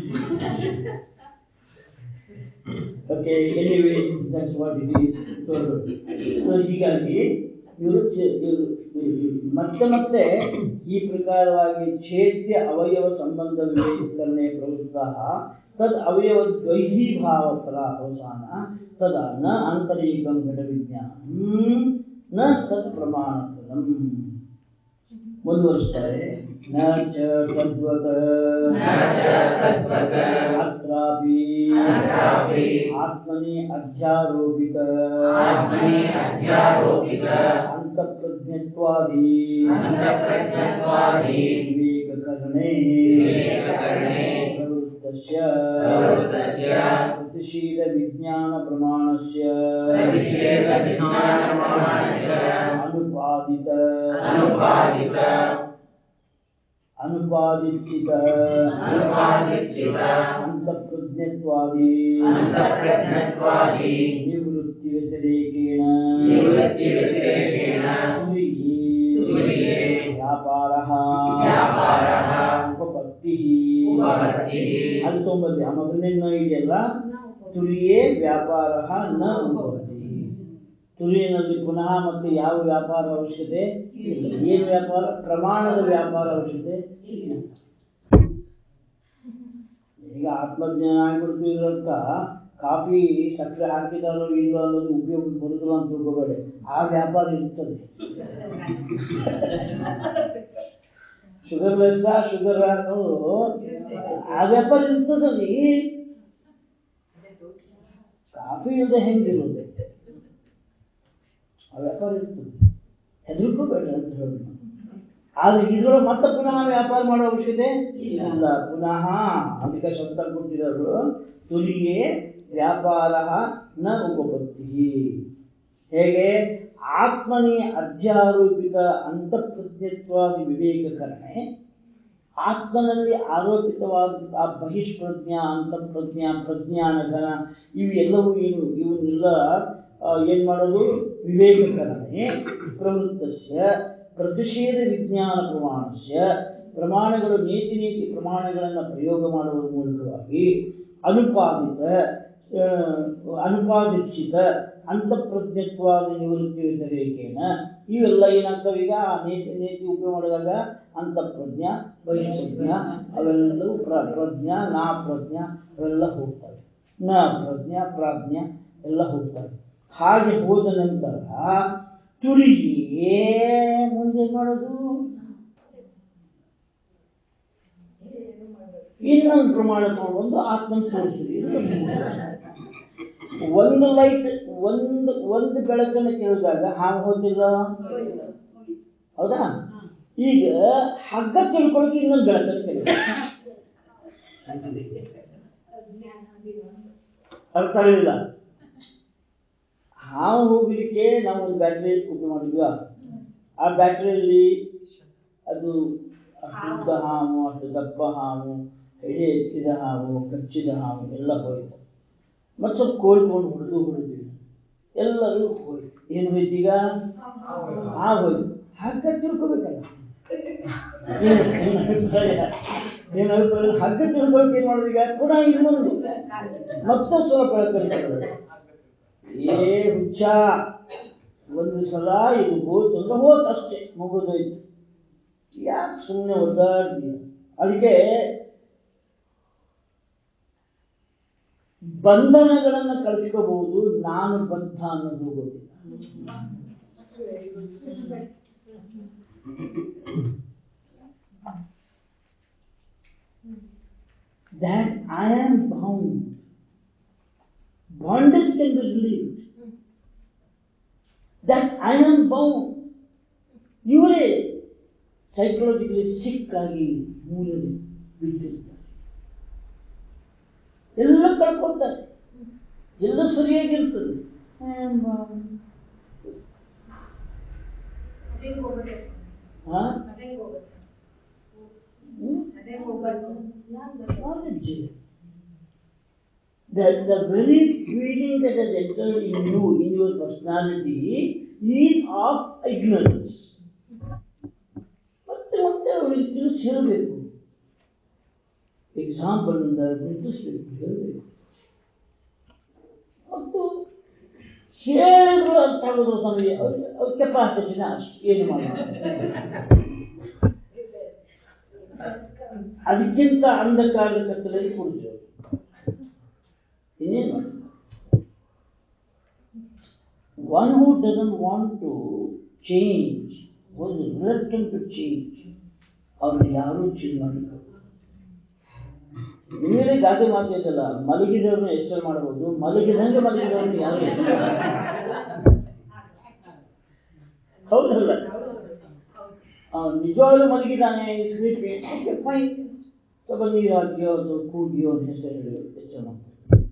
okay anyway that's what it is so ಹೀಗಾಗಿ ಇವರು ಚೆ- ಇವರು ಮತ್ತೆ ಮತ್ತೆ ಈ ಪ್ರಕಾರವಾಗಿ ಛೇದ್ಯ ಅವಯವ ಸಂಬಂಧ ವಿವೇಕರಣೆ ಪ್ರವೃತ್ತ ತದ್ ಅವಯವ ದ್ವೈಧೀಭಾವ ಫಲ ಅವಸಾನ ತದ ನ ಆಂತರಿಕಂ ಘಟ ವಿಜ್ಞಾನ ನ ತತ್ ಪ್ರಮಾಣ ಫಲಂ ಮುಂದುವರಿಸ್ತಾರೆ ನ ಚ ತದ್ವತ್ ನ ಚ ತದ್ವತ್ ಅತ್ರಾಪಿ ಅತ್ರಾಪಿ ಆತ್ಮನಿ ಅಧ್ಯಾರೋಪಿತ ಆತ್ಮನಿ ಅಧ್ಯಾರೋಪಿತ ಅಂತಃಪ್ರಜ್ಞತ್ವಾದಿ ಅಂತಃಪ್ರಜ್ಞತ್ವಾದಿ ವಿವೇಕಕರಣೆ ವಿವೇಕಕರಣೆ ಪ್ರವೃತ್ತಸ್ಯ ಪ್ರವೃತ್ತಸ್ಯ ಪ್ರತಿಶೀಲ ವಿಜ್ಞಾನ ಪ್ರಮಾಣಸ್ಯ ಪ್ರತಿಷೇಧ ವಿಜ್ಞಾನ ಪ್ರಮಾಣಸ್ಯ ಅನುಪಾದಿತ ಅನುಪಾದಿತ ಅನುಪಾದಿಸಿತ ಅನುಪಾದಿಸಿತ ಅಂತಃಪ್ರಜ್ಞತ್ವಾದಿ ಅಂತಃಪ್ರಜ್ಞತ್ವಾದಿ ನಿವೃತ್ತಿ ವ್ಯತಿರೇಕೇಣ ನಿವೃತ್ತಿ ವ್ಯತಿರೇಕೇಣ ತುರಿಯೇ ತುರಿಯೇ ವ್ಯಾಪಾರಃ ವ್ಯಾಪಾರಃ ಉಪಪತ್ತಿಃ ಉಪಪತ್ತಿಃ ಅಲ್ಲಿ ತೊಂಬಲ್ಲಿ ಆ ಮೊದಲನೇ ಇದೆಯಲ್ಲ ತುರಿಯೇ ವ್ಯಾಪಾರ ನ ಉಪಪತ್ತಿ ತುರಿಯಿನಲ್ಲಿ ಪುನಃ ಮತ್ತೆ ಯಾವ ವ್ಯಾಪಾರ ಅವಶ್ಯಕತೆ ಇಲ್ಲ ಏನು ವ್ಯಾಪಾರ ಪ್ರಮಾಣದ ವ್ಯಾಪಾರ ಅವಶ್ಯಕತೆ ಇಲ್ಲ ಈಗ ಆತ್ಮಜ್ಞಾನ ಆಗ್ಬಿಡ್ತು ಇದರರ್ಥ ಕಾಫಿ ಸಕ್ಕರೆ ಹಾಕಿದಾರೋ ಇಲ್ಲೋ ಅನ್ನೋದು ಉಪಯೋಗಕ್ಕೆ ಬರುದಿಲ್ಲ ಅಂತ ತಿಳ್ಕೋಬೇಡಿ ಆ ವ್ಯಾಪಾರ ಇರ್ತದೆ ಶುಗರ್ಲೆಸ್ ಶುಗರ್ ಅನ್ನೋದು ಆ ವ್ಯಾಪಾರ ಇರ್ತದಲ್ಲಿ ಕಾಫಿ ಇಲ್ಲದೆ ಹೆಂಗಿರೋದು ಆ ವ್ಯಾಪಾರ ಇರ್ತದೆ ಹೆದರ್ಕೋಬೇಡ್ರಿ ಅಂತ ಹೇಳೋದು ನಾನು. ಆದ್ರೆ ಇದ್ರೊಳಗೆ ಮತ್ತೆ ಪುನಃ ವ್ಯಾಪಾರ ಮಾಡೋ ಅವಶ್ಯಕತೆ ಇಲ್ಲ ಪುನಃ ಅದಕ್ಕೆ ಶಬ್ದ ಕೊಟ್ಟಿರೋರು ತುಲಿಯೇ ವ್ಯಾಪಾರ ನ ಉಪಪತ್ತಿ ಹೇಗೆ ಆತ್ಮನಿ ಅಧ್ಯಾರೋಪಿತ ಅಂತಃಪ್ರಜ್ಞತ್ವಾದಿ ವಿವೇಕಕರಣೆ ಆತ್ಮನಲ್ಲಿ ಆರೋಪಿತವಾದ ಆ ಬಹಿಷ್ಪ್ರಜ್ಞಾ ಅಂತಃಪ್ರಜ್ಞಾ ಪ್ರಜ್ಞಾನಘನ ಇವು ಎಲ್ಲವೂ ಏನು ಇವನ್ನೆಲ್ಲ ಆ, ಏನ್ ಮಾಡೋದು ವಿವೇಕಕರಣೆ ಪ್ರವೃತ್ತಸ್ಯ ಪ್ರತಿಷೇಧ ವಿಜ್ಞಾನ ಪ್ರಮಾಣಸ್ಯ ಪ್ರಮಾಣಗಳು ನೀತಿ ನೀತಿ ಪ್ರಮಾಣಗಳನ್ನು ಪ್ರಯೋಗ ಮಾಡುವುದರ ಮೂಲಕವಾಗಿ ಅನುಪಾದಿತ ಆ, ಅನುಪಾದಿಸಿತ ಅಂತಃಪ್ರಜ್ಞತ್ವಾದ ನಿವೃತ್ತಿ ವ್ಯತಿರೇಕೇನ ಇವೆಲ್ಲ ಏನಾಗ್ತವೆ ಈಗ ಆ ನೀತಿ ನೀತಿ ಉಪಯೋಗ ಮಾಡಿದಾಗ ಅಂತಃಪ್ರಜ್ಞ ಬಹಿಷ್ಪ್ರಜ್ಞ ಅವೆಲ್ಲವೂ ಪ್ರ ಪ್ರಜ್ಞಾ ನಾ ಪ್ರಜ್ಞ ಅವೆಲ್ಲ ಹೋಗ್ತವೆ ನ ಪ್ರಜ್ಞ ಪ್ರಾಜ್ಞ ಎಲ್ಲ ಹೋಗ್ತವೆ ಹಾಗೆ ಹೋದ ನಂತರ ತುರಿಯೇ ಮುಂದೆ ಮಾಡೋದು ಇನ್ನೊಂದು ಪ್ರಮಾಣ ತಗೊಂಡು ಆತ್ಮನ ತೋರಿಸಿರಿ ಒಂದು ಲೈಟ್ ಒಂದು ಒಂದು ಬೆಳಕನ್ನು ಕೇಳಿದಾಗ ಹಾಗೆ ಹೋದಿಲ್ಲ ಹೌದಾ ಈಗ ಹಗ್ಗ ತಿಳ್ಕೊಳಕ್ಕೆ ಇನ್ನೊಂದು ಬೆಳಕನ್ನು ಕೇಳಿ ಅರ್ಥ ಆಗಲಿಲ್ಲ ಹಾವು ಹೋಗ್ಲಿಕ್ಕೆ ನಾವು ಒಂದು ಬ್ಯಾಟ್ರಿಯಲ್ಲಿ ಕುಪ್ಪಿ ಮಾಡಿದ್ವಿ ಆ ಬ್ಯಾಟ್ರಿಯಲ್ಲಿ ಅದು ಅಷ್ಟು ಉದ್ದ ಹಾವು ಅಷ್ಟು ದಪ್ಪ ಹಾವು ಎಡೆ ಎತ್ತಿದ ಹಾವು ಕಚ್ಚಿದ ಹಾವು ಎಲ್ಲ ಹೋಯ್ತು ಮತ್ತೆ ಸ್ವಲ್ಪ ಕೋಲ್ ತಗೊಂಡು ಹೊಡೆದು ಹೊಡೆದ್ವಿ ಎಲ್ಲರೂ ಹೋಯ್ತು ಏನು ಹೋಯ್ತು ಈಗ ಹಾವು ಹೋಯ್ತು ಹಗ್ಗ ತಿಳ್ಕೊಬೇಕಲ್ಲ ಏನು ಏನು ಅಭಿಪ್ರಾಯ ಏನು ಅಭಿಪ್ರಾಯ ಹಗ್ಗ ತಿಳ್ಕೊಳಕ್ಕೆ ಏನ್ ಮಾಡೋದು ಈಗ ಪುನಃ ಇನ್ನೊಂದು ಮತ್ತೊಂದು ಸಲ ಬೆಳಕಲ್ಲಿ ಏ ಹುಚ್ಚ ಒಂದು ಸಲ ಇದು ಹೋಯ್ತು ಅಂದ್ರೆ ಹೋತ್ ಅಷ್ಟೇ ಮುಗಿದೋಯ್ತು ಯಾಕೆ ಸುಮ್ಮನೆ ಒದ್ದಾಡ್ತೀಯ ಅದಕ್ಕೆ ಬಂಧನಗಳನ್ನ ಕಳ್ಸ್ಕೋಬಹುದು ನಾನು ಬದ್ಧ ಅನ್ನೋದು ಹೋಗೋದಿಲ್ಲ that I am bound. Bondage can be relieved. That I am bound. ಇವರೇ ಸೈಕಲಾಜಿಕಲಿ ಸಿಕ್ ಆಗಿ ಮೂಲೆಯಲ್ಲಿ ಬಿಟ್ಟಿರ್ತಾರೆ ಎಲ್ಲ ಕಳ್ಕೊತಾರೆ ಎಲ್ಲ ಸರಿಯಾಗಿರ್ತದೆ ಏನ್ ಮಾ- ಅದೇಂಗ್ ಹೋಗುತ್ತೆ ಹಾ? ಅದೇಂಗ್ ಹೋಗುತ್ತೆ ಹ್ಮ್? ಅದೇಂಗ್ ಹೋಗ್ಬೇಕು knowledge. The, the very feeling that has entered in you, in your personality, is of ignorance. ಮತ್ತೆ ಮತ್ತೆ ಅವರಿಗೆ ತಿಳಿಸಿ ಹೇಳಬೇಕು ಎಕ್ಸಾಂಪಲ್ ಇಂದ ನಿಂತಿಸ್ಬೇಕು ಹೇಳಬೇಕು ಮತ್ತು ಹೇಳಿದ್ರು ಅರ್ಥ ಆಗೋದು ಸಮಯ ಅವ್ರಿಗೆ ಅವ್ರ ಕೆಪಾಸಿಟಿನ ಅಷ್ಟು ಏನು ಮಾಡೋದು ಅದಕ್ಕಿಂತ ಅಂಧಕಾರದ ಕತ್ತಲಲ್ಲಿ ಕೂರಿಸೋದು ಇನ್ನೇನು one who doesn't want to change was reluctant to change ಅವ್ರನ್ನ ಯಾರೂ ಚೇಂಜ್ ಮಾಡಲಿಕ್ಕೆ ನಿಮಗೆ ಗಾದೆ ಮಾತು ಇದಲ್ಲ ಮಲಗಿದವ್ರನ್ನ ಎಚ್ಚರ ಮಾಡಬಹುದು ಮಲಗಿದಂಗೆ ಮಲಗಿದವ್ರನ್ನ ಯಾರು ಎಚ್ಚರ ಮಾಡಲ್ಲ. ಹೌದಲ್ಲ ಆ, ನಿಜವಾಗ್ಲೂ ಮಲಗಿದ್ದಾನೆ ಸ್ಲೀಪಿ ಓಕೆ ಫೈನ್ ಸ್ವಲ್ಪ ನೀರು ಹಾಕಿಯೋ ಅಥವಾ ಕೂಗಿಯೋ ಅಂತ ಹೆಸರು ಹೇಳಿ ಎಚ್ಚರ ಮಾಡ್ತಾರೆ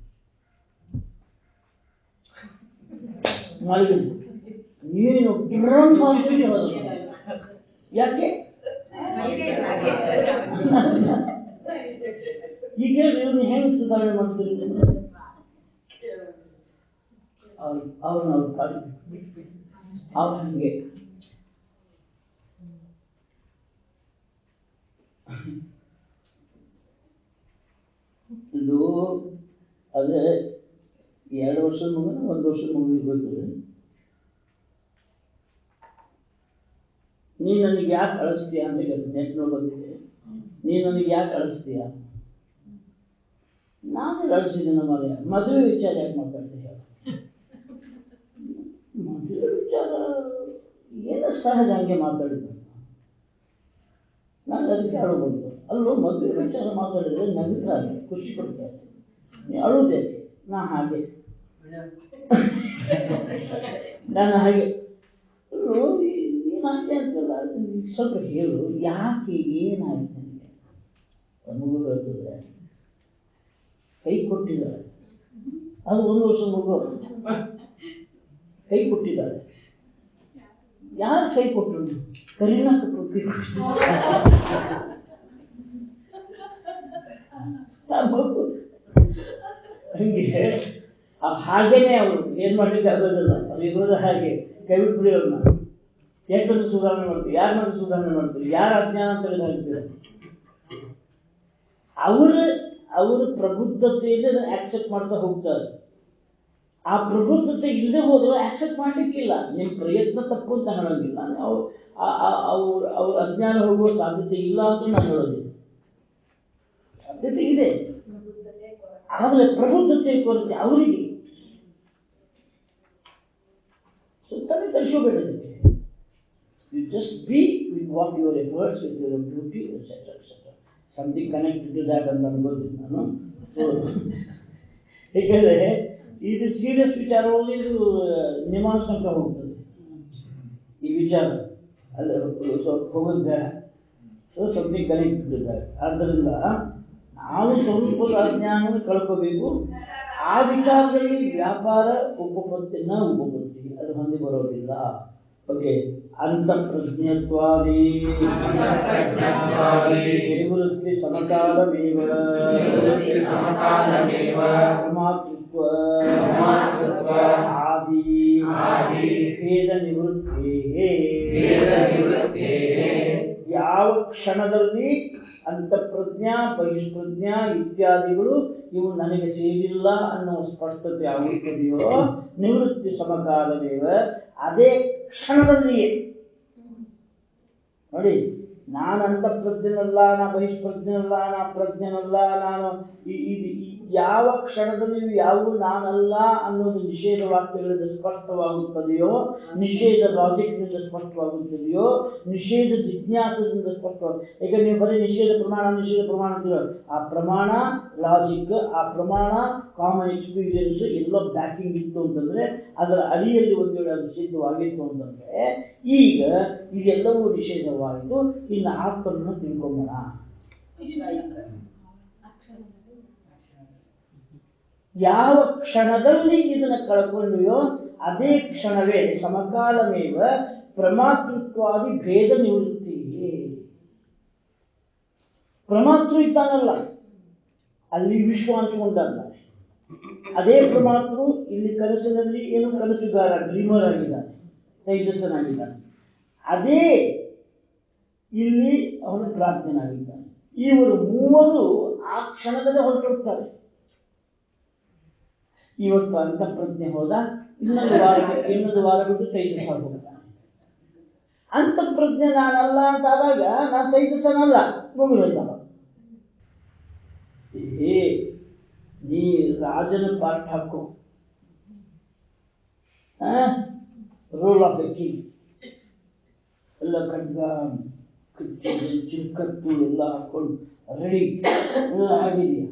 ಮಲಗಿದ್ದು ನೀನು ಡ್ರೋನ್ ಮಾಡ್ತೀನಿ ಹೋದ ಯಾಕೆ ಈಗ ನೀವು ಹೆಂಗ್ ಸುಧಾರಣೆ ಮಾಡ್ತೀರಿ ಅವ್ರು ಅವ್ರನ್ನ ಅವ್ರು ಪಾಡಿ ಅವ್ರು ಹಂಗೆ ಇದು ಅದೇ ಎರಡು ವರ್ಷದ ಮಗನ ಒಂದು ವರ್ಷದ ಮಗು ಇರ್ಬೇಕು ಅದು. ನೀ ನನಗೆ ಯಾಕೆ ಕಳಿಸ್ತೀಯ ಅಂತ ನೆಟ್ನೋ ಬಂದಿದೆ ನೀ ನನಗೆ ಯಾಕೆ ಕಳಿಸ್ತೀಯ ನಾನೇ ಕಳಿಸಿದ್ದೀನಿ ಮರೆಯ ಮದುವೆ ವಿಚಾರ ಯಾಕೆ ಮಾತಾಡ್ತೀಯ ಮದುವೆ ವಿಚಾರ ಏನೋ ಸಹಜ ಹಂಗೆ ಮಾತಾಡಿದ್ದ ನಾನು ಅದಕ್ಕೆ ಅಳು ಬಂತು ಅಲ್ಲೋ ಮದುವೆ ವಿಚಾರ ಮಾತಾಡಿದ್ರೆ ನಗುತ್ತಾರೆ ಖುಷಿ ಪಡ್ತಾರೆ ನೀ ಅಳುದೆ ನಾ ಹಾಗೆ ನಾನು ಹಾಗೆ ಅಲ್ಲೋ ಈ- ನೀನ್ ಹಾಗೆ ಅಂತಲ್ಲ ನೀನ್ ಸ್ವಲ್ಪ ಹೇಳು ಯಾಕೆ ಏನಾಯ್ತು ನನಗೆ ಮಗು ಹೇಳ್ತದೆ ಕೈ ಕೊಟ್ಟಿದ್ದಾಳೆ ಅದು ಒಂದು ವರ್ಷದ ಮಗು ಕೈ ಕೊಟ್ಟಿದ್ದಾಳೆ ಯಾರು ಕೈ ಕೊಟ್ಟರು ಕರೀನಾ ಕಪೂರ್ ಕೈ ಕೊಟ್ಟಿದ್ದಾಳೆ ಆ ಮಗು ಹಂಗೆ ಆ ಹಾಗೇನೆ ಅವರು ಏನ್ ಮಾಡ್ಲಿಕ್ಕೆ ಆಗೋದಿಲ್ಲ ಅವ್ರು ಇರೋದು ಹಾಗೆ ಕೈ ಬಿಟ್ಬಿಡಿ ಅವ್ರನ್ನ ಯಾಕಂದ್ರೆ ಸುಧಾರಣೆ ಮಾಡ್ತೀವಿ ಯಾರ ಮೇಲೆ ಸುಧಾರಣೆ ಮಾಡ್ತೀವಿ ಯಾರ ಅಜ್ಞಾನ ತೆಗೆದು ಹಾಕ್ತೀವಿ ಅವರ ಅವರ ಪ್ರಬುದ್ಧತೆಯಲ್ಲಿ ಅದನ್ನ ಆಕ್ಸೆಪ್ಟ್ ಮಾಡ್ತಾ ಹೋಗ್ತಾರೆ ಆ ಪ್ರಬುದ್ಧತೆ ಇಲ್ಲದೆ ಹೋದ್ರೆ ಆಕ್ಸೆಪ್ಟ್ ಮಾಡ್ಲಿಕ್ಕಿಲ್ಲ ನಿಮ್ಮ ಪ್ರಯತ್ನ ತಪ್ಪು ಅಂತ ಹೇಳೋಂಗಿಲ್ಲ ನಾವು ಅವ್ರ ಅವ್ರ ಅಜ್ಞಾನ ಹೋಗುವ ಸಾಧ್ಯತೆ ಇಲ್ಲ ಅಂತ ನಾನು ಹೇಳೋದಿಲ್ಲ ಸಾಧ್ಯತೆ ಇದೆ ಆದರೆ ಪ್ರಬುದ್ಧತೆ ಕೊರತೆ ಅವರಿಗೆ ಸುತ್ತಲೇ ಕಳಿಸೋಬೇಡ ಅದಕ್ಕೆ you just be with what your efforts with your beauty etcetera etcetera something connected to that ಅಂತ ಅನ್ಕೋತೀನಿ ನಾನು So, ಏಕೆಂದರೆ ಇದು ಸೀರಿಯಸ್ ವಿಚಾರವಾಗಿ ಇದು ನಿಮಾನ್ಸ್ ತನಕ ಹೋಗ್ತದೆ ಈ ವಿಚಾರ ಅಲ್ಲಿ ಸ್ವಲ್ಪ ಹೋಗೋದು ಬೇಡ so something connected to that ಆದ್ದರಿಂದ ನಾವು ಸ್ವರೂಪದ ಅಜ್ಞಾನ ಕಳ್ಕೋಬೇಕು ಆ ವಿಚಾರದಲ್ಲಿ ವ್ಯಾಪಾರ ಉಪಪತ್ತಿನ ಉಪಪತ್ತಿ ಅದು ಹೊಂದಿ ಬರೋದಿಲ್ಲ ಓಕೆ ಅಂತಃಪ್ರಜ್ಞತ್ವಾದಿ ಅಂತಃಪ್ರಜ್ಞತ್ವಾದಿ ನಿವೃತ್ತಿ ಸಮಕಾಲಮೇವ ನಿವೃತ್ತಿ ಸಮಕಾಲಮೇವ ಪ್ರಮಾತೃತ್ವ ಪ್ರಮಾತೃತ್ವ ಆದಿ ಆದಿ ಭೇದ ನಿವೃತ್ತೇ ಭೇದ ನಿವೃತ್ತೇಃ ಯಾವ ಕ್ಷಣದಲ್ಲಿ ಅಂತಃಪ್ರಜ್ಞಾ ಬಹಿಷ್ಪ್ರಜ್ಞಾ ಇತ್ಯಾದಿಗಳು ಇವು ನನಗೆ ಸೇರಿಲ್ಲ ಅನ್ನೋ ಸ್ಪಷ್ಟತೆ ಆಗುತ್ತದೆಯೋ ನಿವೃತ್ತಿ ಸಮಕಾಲವೇವ ಅದೇ ಕ್ಷಣದಲ್ಲಿಯೇ ನೋಡಿ ನಾನು ಅಂತಃಪ್ರಜ್ಞನಲ್ಲ ನಾ ಬಹಿಷ್ಪ್ರಜ್ಞನಲ್ಲ ನಾ ಪ್ರಜ್ಞನಲ್ಲ ನಾನು ಈ- ಈ- ಈ ಯಾವ ಕ್ಷಣದಲ್ಲಿ ಇವು ಯಾವುವು ನಾನಲ್ಲ ಅನ್ನೋದು ನಿಷೇಧ ವಾಕ್ಯಗಳಿಂದ ಸ್ಪಷ್ಟವಾಗುತ್ತದೆಯೋ ನಿಷೇಧ ಲಾಜಿಕ್ನಿಂದ ಸ್ಪಷ್ಟವಾಗುತ್ತದೆಯೋ ನಿಷೇಧ ಜಿಜ್ಞಾಸದಿಂದ ಸ್ಪಷ್ಟವಾಗ ಈಗ ನೀವು ಬರೀ ನಿಷೇಧ ಪ್ರಮಾಣ ನಿಷೇಧ ಪ್ರಮಾಣ ಅಂತೀರ ಆ ಪ್ರಮಾಣ ಲಾಜಿಕ್ ಆ ಪ್ರಮಾಣ ಕಾಮನ್ ಎಕ್ಸ್ಪೀರಿಯನ್ಸ್ ಎಲ್ಲ ಬ್ಯಾಕಿಂಗ್ ಇತ್ತು ಅಂತಂದ್ರೆ ಅದರ ಅಡಿಯಲ್ಲಿ ಒಂದು ವೇಳೆ ಅದು ಸಿದ್ಧವಾಗಿತ್ತು ಅಂತಂದ್ರೆ ಈಗ ಇದೆಲ್ಲವೂ ನಿಷೇಧವಾಯಿತು ಇನ್ನು ಆತ್ಮನನ್ನು ತಿಳ್ಕೊಂಬೋಣ ಯಾವ ಕ್ಷಣದಲ್ಲಿ ಇದನ್ನ ಕಳ್ಕೊಂಡ್ವಿಯೋ ಅದೇ ಕ್ಷಣವೇ ಸಮಕಾಲಮೇವ ಪ್ರಮಾತೃತ್ವಾದಿ ಭೇದ ನಿವೃತ್ತಿ ಪ್ರಮಾತೃ ಇದ್ದಾನಲ್ಲ ಅಲ್ಲಿ ವಿಶ್ವ ಅನ್ಸ್ಕೊಂಡಲ್ಲ ಅದೇ ಪ್ರಮಾತೃ ಇಲ್ಲಿ ಕನಸಿನಲ್ಲಿ ಏನು ಕನಸುಗಾರ ಡ್ರೀಮರ್ ಆಗಿದ್ದಾನೆ ತೈಜಸ್ಸನಾಗಿದ್ದಾನೆ ಅದೇ ಇಲ್ಲಿ ಅವನು ಪ್ರಾಜ್ಞನಾಗಿದ್ದಾನೆ ಇವರು ಮೂವರು ಆ ಕ್ಷಣದಲ್ಲೇ ಹೊರಟೋಗ್ತಾರೆ ಇವತ್ತು ಅಂತಃಪ್ರಜ್ಞೆ ಹೋದ ಇನ್ನೊಂದು ವಾರ ಇನ್ನೊಂದು ವಾರ ಬಿಟ್ಟು ತೈಜಸ್ ಹೋಗ್ತಾನೆ ಅಂತಃಪ್ರಜ್ಞೆ ನಾನಲ್ಲ ಅಂತ ಆದಾಗ ನಾನು ತೈಜಸ್ಸನಲ್ಲ ಮುಗಿದೋಯ್ತವ ಏ ನೀ ರಾಜನ ಪಾರ್ಟ್ ಹಾಕೋ ರೋಲ್ ಆಫ್ ಎ ಕಿಂಗ್ ಎಲ್ಲ ಖಡ್ಗ ಕುಚ್ಚು ಚಿಲ್ಕತ್ತು ಎಲ್ಲ ಹಾಕೊಂಡು ರೆಡಿ ಎಲ್ಲ ಆಗಿದೆಯಾ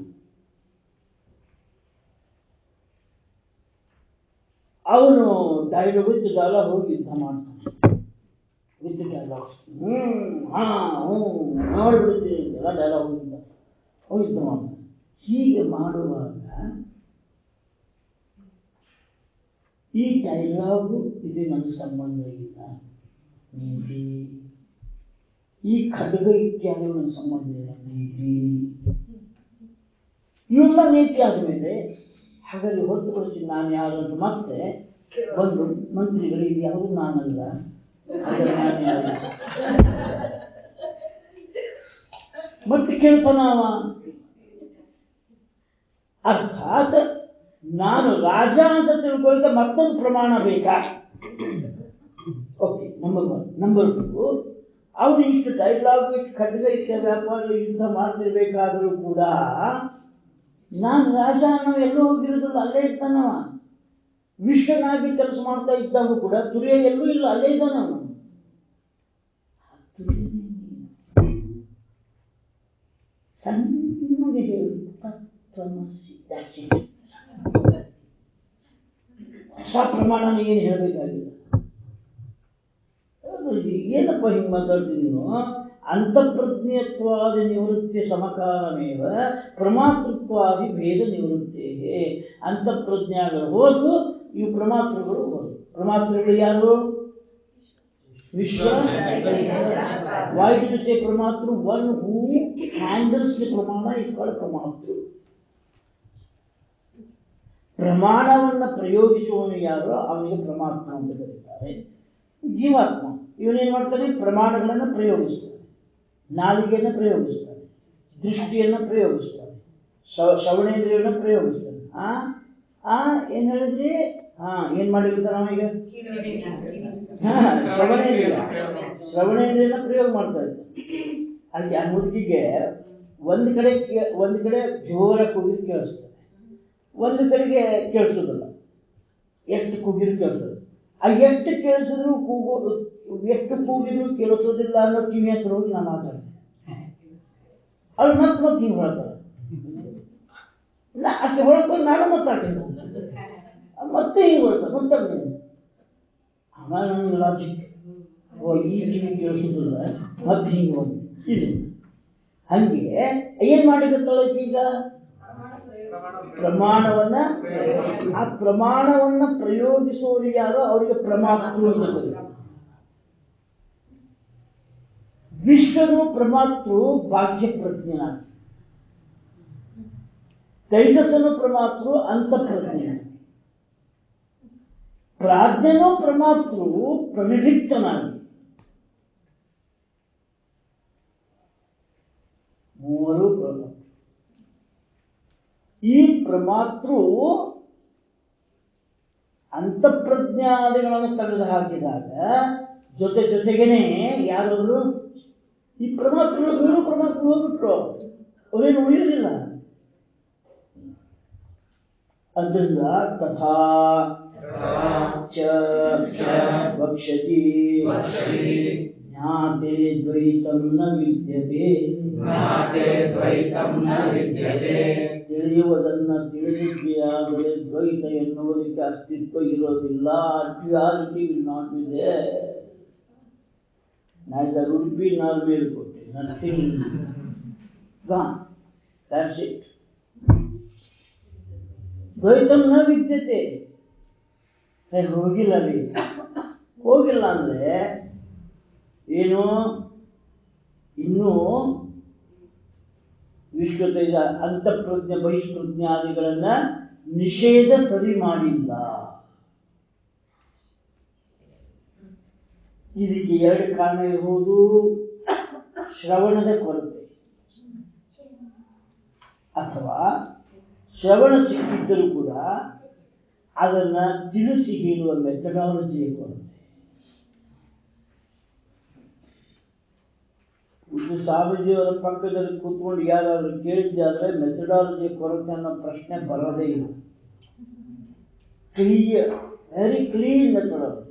ಅವನು ಡೈಲಾಗ್ ವಿತ್ ಡೈಲಾಗ್ ಹೋಗಿ ಯುದ್ಧ ಮಾಡ್ತಾನೆ ವಿತ್ ಡೈಲಾಗ್ ಹ್ಮ್ ಹಾ ಹ್ಞೂ ನೋಡ್ಬಿಡ್ತೀನಿ ಎಲ್ಲ ಡೈಲಾಗ್ ಹೋಗಿದ್ದ ಹೋಗಿ ಯುದ್ಧ ಮಾಡ್ತಾನೆ ಹೀಗೆ ಮಾಡುವಾಗ ಈ ಡೈಲಾಗು ಇದು ನನಗೆ ಸಂಬಂಧ ಇಲ್ಲ ನೀತಿ ಈ ಖಡ್ಗ ಇತ್ಯಾದಿ ನನಗೆ ಸಂಬಂಧ ಇಲ್ಲ ನೀತಿ ಇವೆಲ್ಲ ನೀತಿ ಆದಮೇಲೆ ಹಾಗಾಗಿ ಹೊರತುಪಡಿಸಿ ನಾನು ಯಾರು ಅಂತ ಮತ್ತೆ ಬಂದು ಮಂತ್ರಿಗಳು ಇದು ಯಾವುದು ನಾನಲ್ಲ ಹಾಗಾಗಿ ನಾನು ಯಾರು ಮತ್ತೆ ಕೇಳ್ತಾನ ಅವ ಅರ್ಥಾತ್ ನಾನು ರಾಜ ಅಂತ ತಿಳ್ಕೊಳ್ತಾ ಮತ್ತೊಂದು ಪ್ರಮಾಣ ಬೇಕಾ okay number one number two ಅವನು ಇಷ್ಟು ಡೈಲಾಗ್ ಇಷ್ಟು ಖಡ್ಗ ಇಷ್ಟ ವ್ಯಾಪಾರ ಯುದ್ಧ ಮಾಡ್ತಿರ್ಬೇಕಾದರೂ ಕೂಡ ನಾನು ರಾಜ ಅನ್ನೋ ಎಲ್ಲೂ ಹೋಗಿರೋದಿಲ್ಲ ಅಲ್ಲೇ ಇದ್ದಾನವ ವಿಶ್ವನಾಗಿ ಕೆಲಸ ಮಾಡ್ತಾ ಇದ್ದಾಗೂ ಕೂಡ ತುರಿಯ ಎಲ್ಲೂ ಇಲ್ಲ ಅಲ್ಲೇ ಇದ್ದಾನೆ ಅವನು ಸಣ್ಣಗೆ ಹೇಳು ತತ್ವಮಸಿ that's it. ಹೊಸ ಪ್ರಮಾಣ ಏನು ಹೇಳಬೇಕಾಗಿಲ್ಲ ಅದು ಏನಪ್ಪ ಹಿಂಗೆ ಮಾತಾಡ್ತೀನಿ ನೀನು ಅಂತಃಪ್ರಜ್ಞತ್ವಾದಿ ನಿವೃತ್ತಿ ಸಮಕಾಲಮೇವ ಪ್ರಮಾತೃತ್ವಾದಿ ಭೇದ ನಿವೃತ್ತಿಗೆ ಅಂತಃಪ್ರಜ್ಞಾಗಳು ಹೋದ್ವು ಇವು ಪ್ರಮಾತೃಗಳು ಹೋದ್ವು ಪ್ರಮಾತೃಗಳು ಯಾರು ವಿಶ್ವ ವೈ ಡು ಸೇ ಪ್ರಮಾತೃ ಒನ್ ಹೂ ಹ್ಯಾಂಡಲ್ಸ್ ದಿ ಪ್ರಮಾಣ ಇಸ್ ಕಾಲ್ಡ್ ಪ್ರಮಾತೃ ಪ್ರಮಾಣವನ್ನು ಪ್ರಯೋಗಿಸುವವನು ಯಾರೋ ಅವನಿಗೆ ಪ್ರಮಾತ್ಮ ಅಂತ ಕರೀತಾರೆ ಜೀವಾತ್ಮ ಇವನೇನ್ ಮಾಡ್ತಾನೆ ಪ್ರಮಾಣಗಳನ್ನು ಪ್ರಯೋಗಿಸ್ತಾನೆ ನಾಲಿಗೆಯನ್ನು ಪ್ರಯೋಗಿಸ್ತಾನೆ ದೃಷ್ಟಿಯನ್ನು ಪ್ರಯೋಗಿಸ್ತಾನೆ ಶ್ರವ- ಶ್ರವಣೇಂದ್ರಿಯವನ್ನು ಪ್ರಯೋಗಿಸ್ತಾನೆ ಆ ಆ ಏನ್ ಹೇಳಿದ್ರಿ ಹಾ ಏನ್ ಮಾಡಿರ್ತಾನ ಅವನಿಗೆ ಹಾ ಶ್ರವಣೇಂದ್ರಿಯ ಶ್ರವಣೇಂದ್ರಿಯನ ಪ್ರಯೋಗ ಮಾಡ್ತಾ ಇದ್ದ ಅಲ್ಲಿ ಆ ಮುದುಕಿಗೆ ಒಂದ್ ಕಡೆ ಕೇ- ಒಂದ್ ಕಡೆ ಜೋರ ಕೂಗಿದ್ ಕೇಳಿಸ್ತದೆ ಒಂದು ಕಡೆಗೆ ಕೇಳಿಸೋದಿಲ್ಲ ಎಷ್ಟು ಕೂಗಿದ್ರು ಕೇಳಿಸೋದು ಆ ಎಷ್ಟು ಕೇಳಿಸಿದ್ರು ಕೂಗು ಎಷ್ಟು ಕೂಗಿದ್ರು ಕೇಳಿಸೋದಿಲ್ಲ ಅನ್ನೋ ಕಿವಿ ಹತ್ರ ಹೋಗಿ ನಾ ಮಾತಾಡ್ತೇನೆ ಅವ್ರು ಮತ್ತೆ ಮತ್ತೆ ಹಿಂಗೆ ಹೇಳ್ತಾರೆ ನಾ ಆಕೆ ಹೊಳ್ಕೊಂಡು ನಾನು ಮಾತಾಡ್ತೀನಿ ಮತ್ತೆ ಹಿಂಗೆ ಹೇಳ್ತಾರೆ ಮತ್ತೆ ಆಮೇಲೆ ನನಗೆ ಲಾಜಿಕ್ ಓ ಈ ಕಿವಿ ಕೇಳಿಸೋದಿಲ್ಲ ಮತ್ತೆ ಹಿಂಗೆ ಹೋಗಿ ಇಲ್ಲ ಹಂಗೆ ಏನ್ ಮಾಡಿರುತ್ತಾಳಕ್ಕೆ ಈಗ ಪ್ರಮಾಣವನ್ನ ಆ ಪ್ರಮಾಣವನ್ನ ಪ್ರಯೋಗಿಸುವವರು ಯಾರೋ ಅವರಿಗೆ ಪ್ರಮಾತೃ ಅಂತ ಕರೀತಾರೆ ವಿಶ್ವನು ಪ್ರಮಾತೃ ಬಾಹ್ಯ ಪ್ರಜ್ಞಾನ ತೈಜಸ್ಸನು ಪ್ರಮಾತೃ ಅಂತಃಪ್ರಜ್ಞೆ ಪ್ರಾಜ್ಞನೂ ಪ್ರಮಾತೃ ಪ್ರನಿಧಿಕ್ತನಾಗಿ ಮೂವರು ಪ್ರಮಾತೃ ಈ ಪ್ರಮಾತೃ ಅಂತಃಪ್ರಜ್ಞಾದಿಗಳನ್ನು ತೆಗೆದು ಹಾಕಿದಾಗ ಜೊತೆ ಜೊತೆಗೇನೆ ಯಾರಾದ್ರು ಈ ಪ್ರಮಾತೃಗಳು ಮೂರು ಪ್ರಮಾತೃ ಹೋಗ್ಬಿಟ್ರು ಅವರೇನು ಉಳಿಯೋದಿಲ್ಲ ಅದರಿಂದ ತಥಾ ಚ ವಕ್ಷತಿ ವಕ್ಷತಿ ಜ್ಞಾತೆ ದ್ವೈತಂ ನ ವಿದ್ಯತೆ ಜ್ಞಾತೆ ದ್ವೈತಂ ನ ವಿದ್ಯತೆ ತಿಳಿಯುವುದನ್ನ ತಿಳಿದಿದೆಯಾದರೆ ದ್ವೈತ ಎನ್ನುವುದಕ್ಕೆ ಅಸ್ತಿತ್ವ ಇರೋದಿಲ್ಲ duality will not be there neither Udupi nor Melkote nothing gone. That's it. ದ್ವೈತಂ ನ ವಿದ್ಯತೆ ಏ, ಹೋಗಿಲ್ಲ ರೀ ಹೋಗಿಲ್ಲ ಅಂದ್ರೆ ಏನು ಇನ್ನೂ ವಿಶ್ವತೈಜ ಅಂತಃಪ್ರಜ್ಞೆ ಬಹಿಷ್ಪ್ರಜ್ಞಾದಿಗಳನ್ನ ನಿಷೇಧ ಸರಿ ಮಾಡಿಲ್ಲ ಇದಕ್ಕೆ ಎರಡು ಕಾರಣ ಇರುವುದು ಶ್ರವಣದ ಕೊರತೆ ಅಥವಾ ಶ್ರವಣ ಸಿಕ್ಕಿದ್ದರೂ ಕೂಡ ಅದನ್ನ ತಿಳಿಸಿ ಹೇಳುವ ಮೆಥಡಾಲಜಿಯ ಕೊರತೆ ಇದು ಸ್ವಾಮೀಜಿಯವರ ಪಕ್ಕದಲ್ಲಿ ಕೂತ್ಕೊಂಡು ಯಾರಾದ್ರೂ ಕೇಳಿದ್ದಾದ್ರೆ ಮೆಥಡಾಲಜಿಯ ಕೊರತೆ ಅನ್ನೋ ಪ್ರಶ್ನೆ ಬರೋದೇ ಇಲ್ಲ ಕ್ಲಿಯರ್ ವೆರಿ ಕ್ಲೀನ್ ಮೆಥಡಾಲಜಿ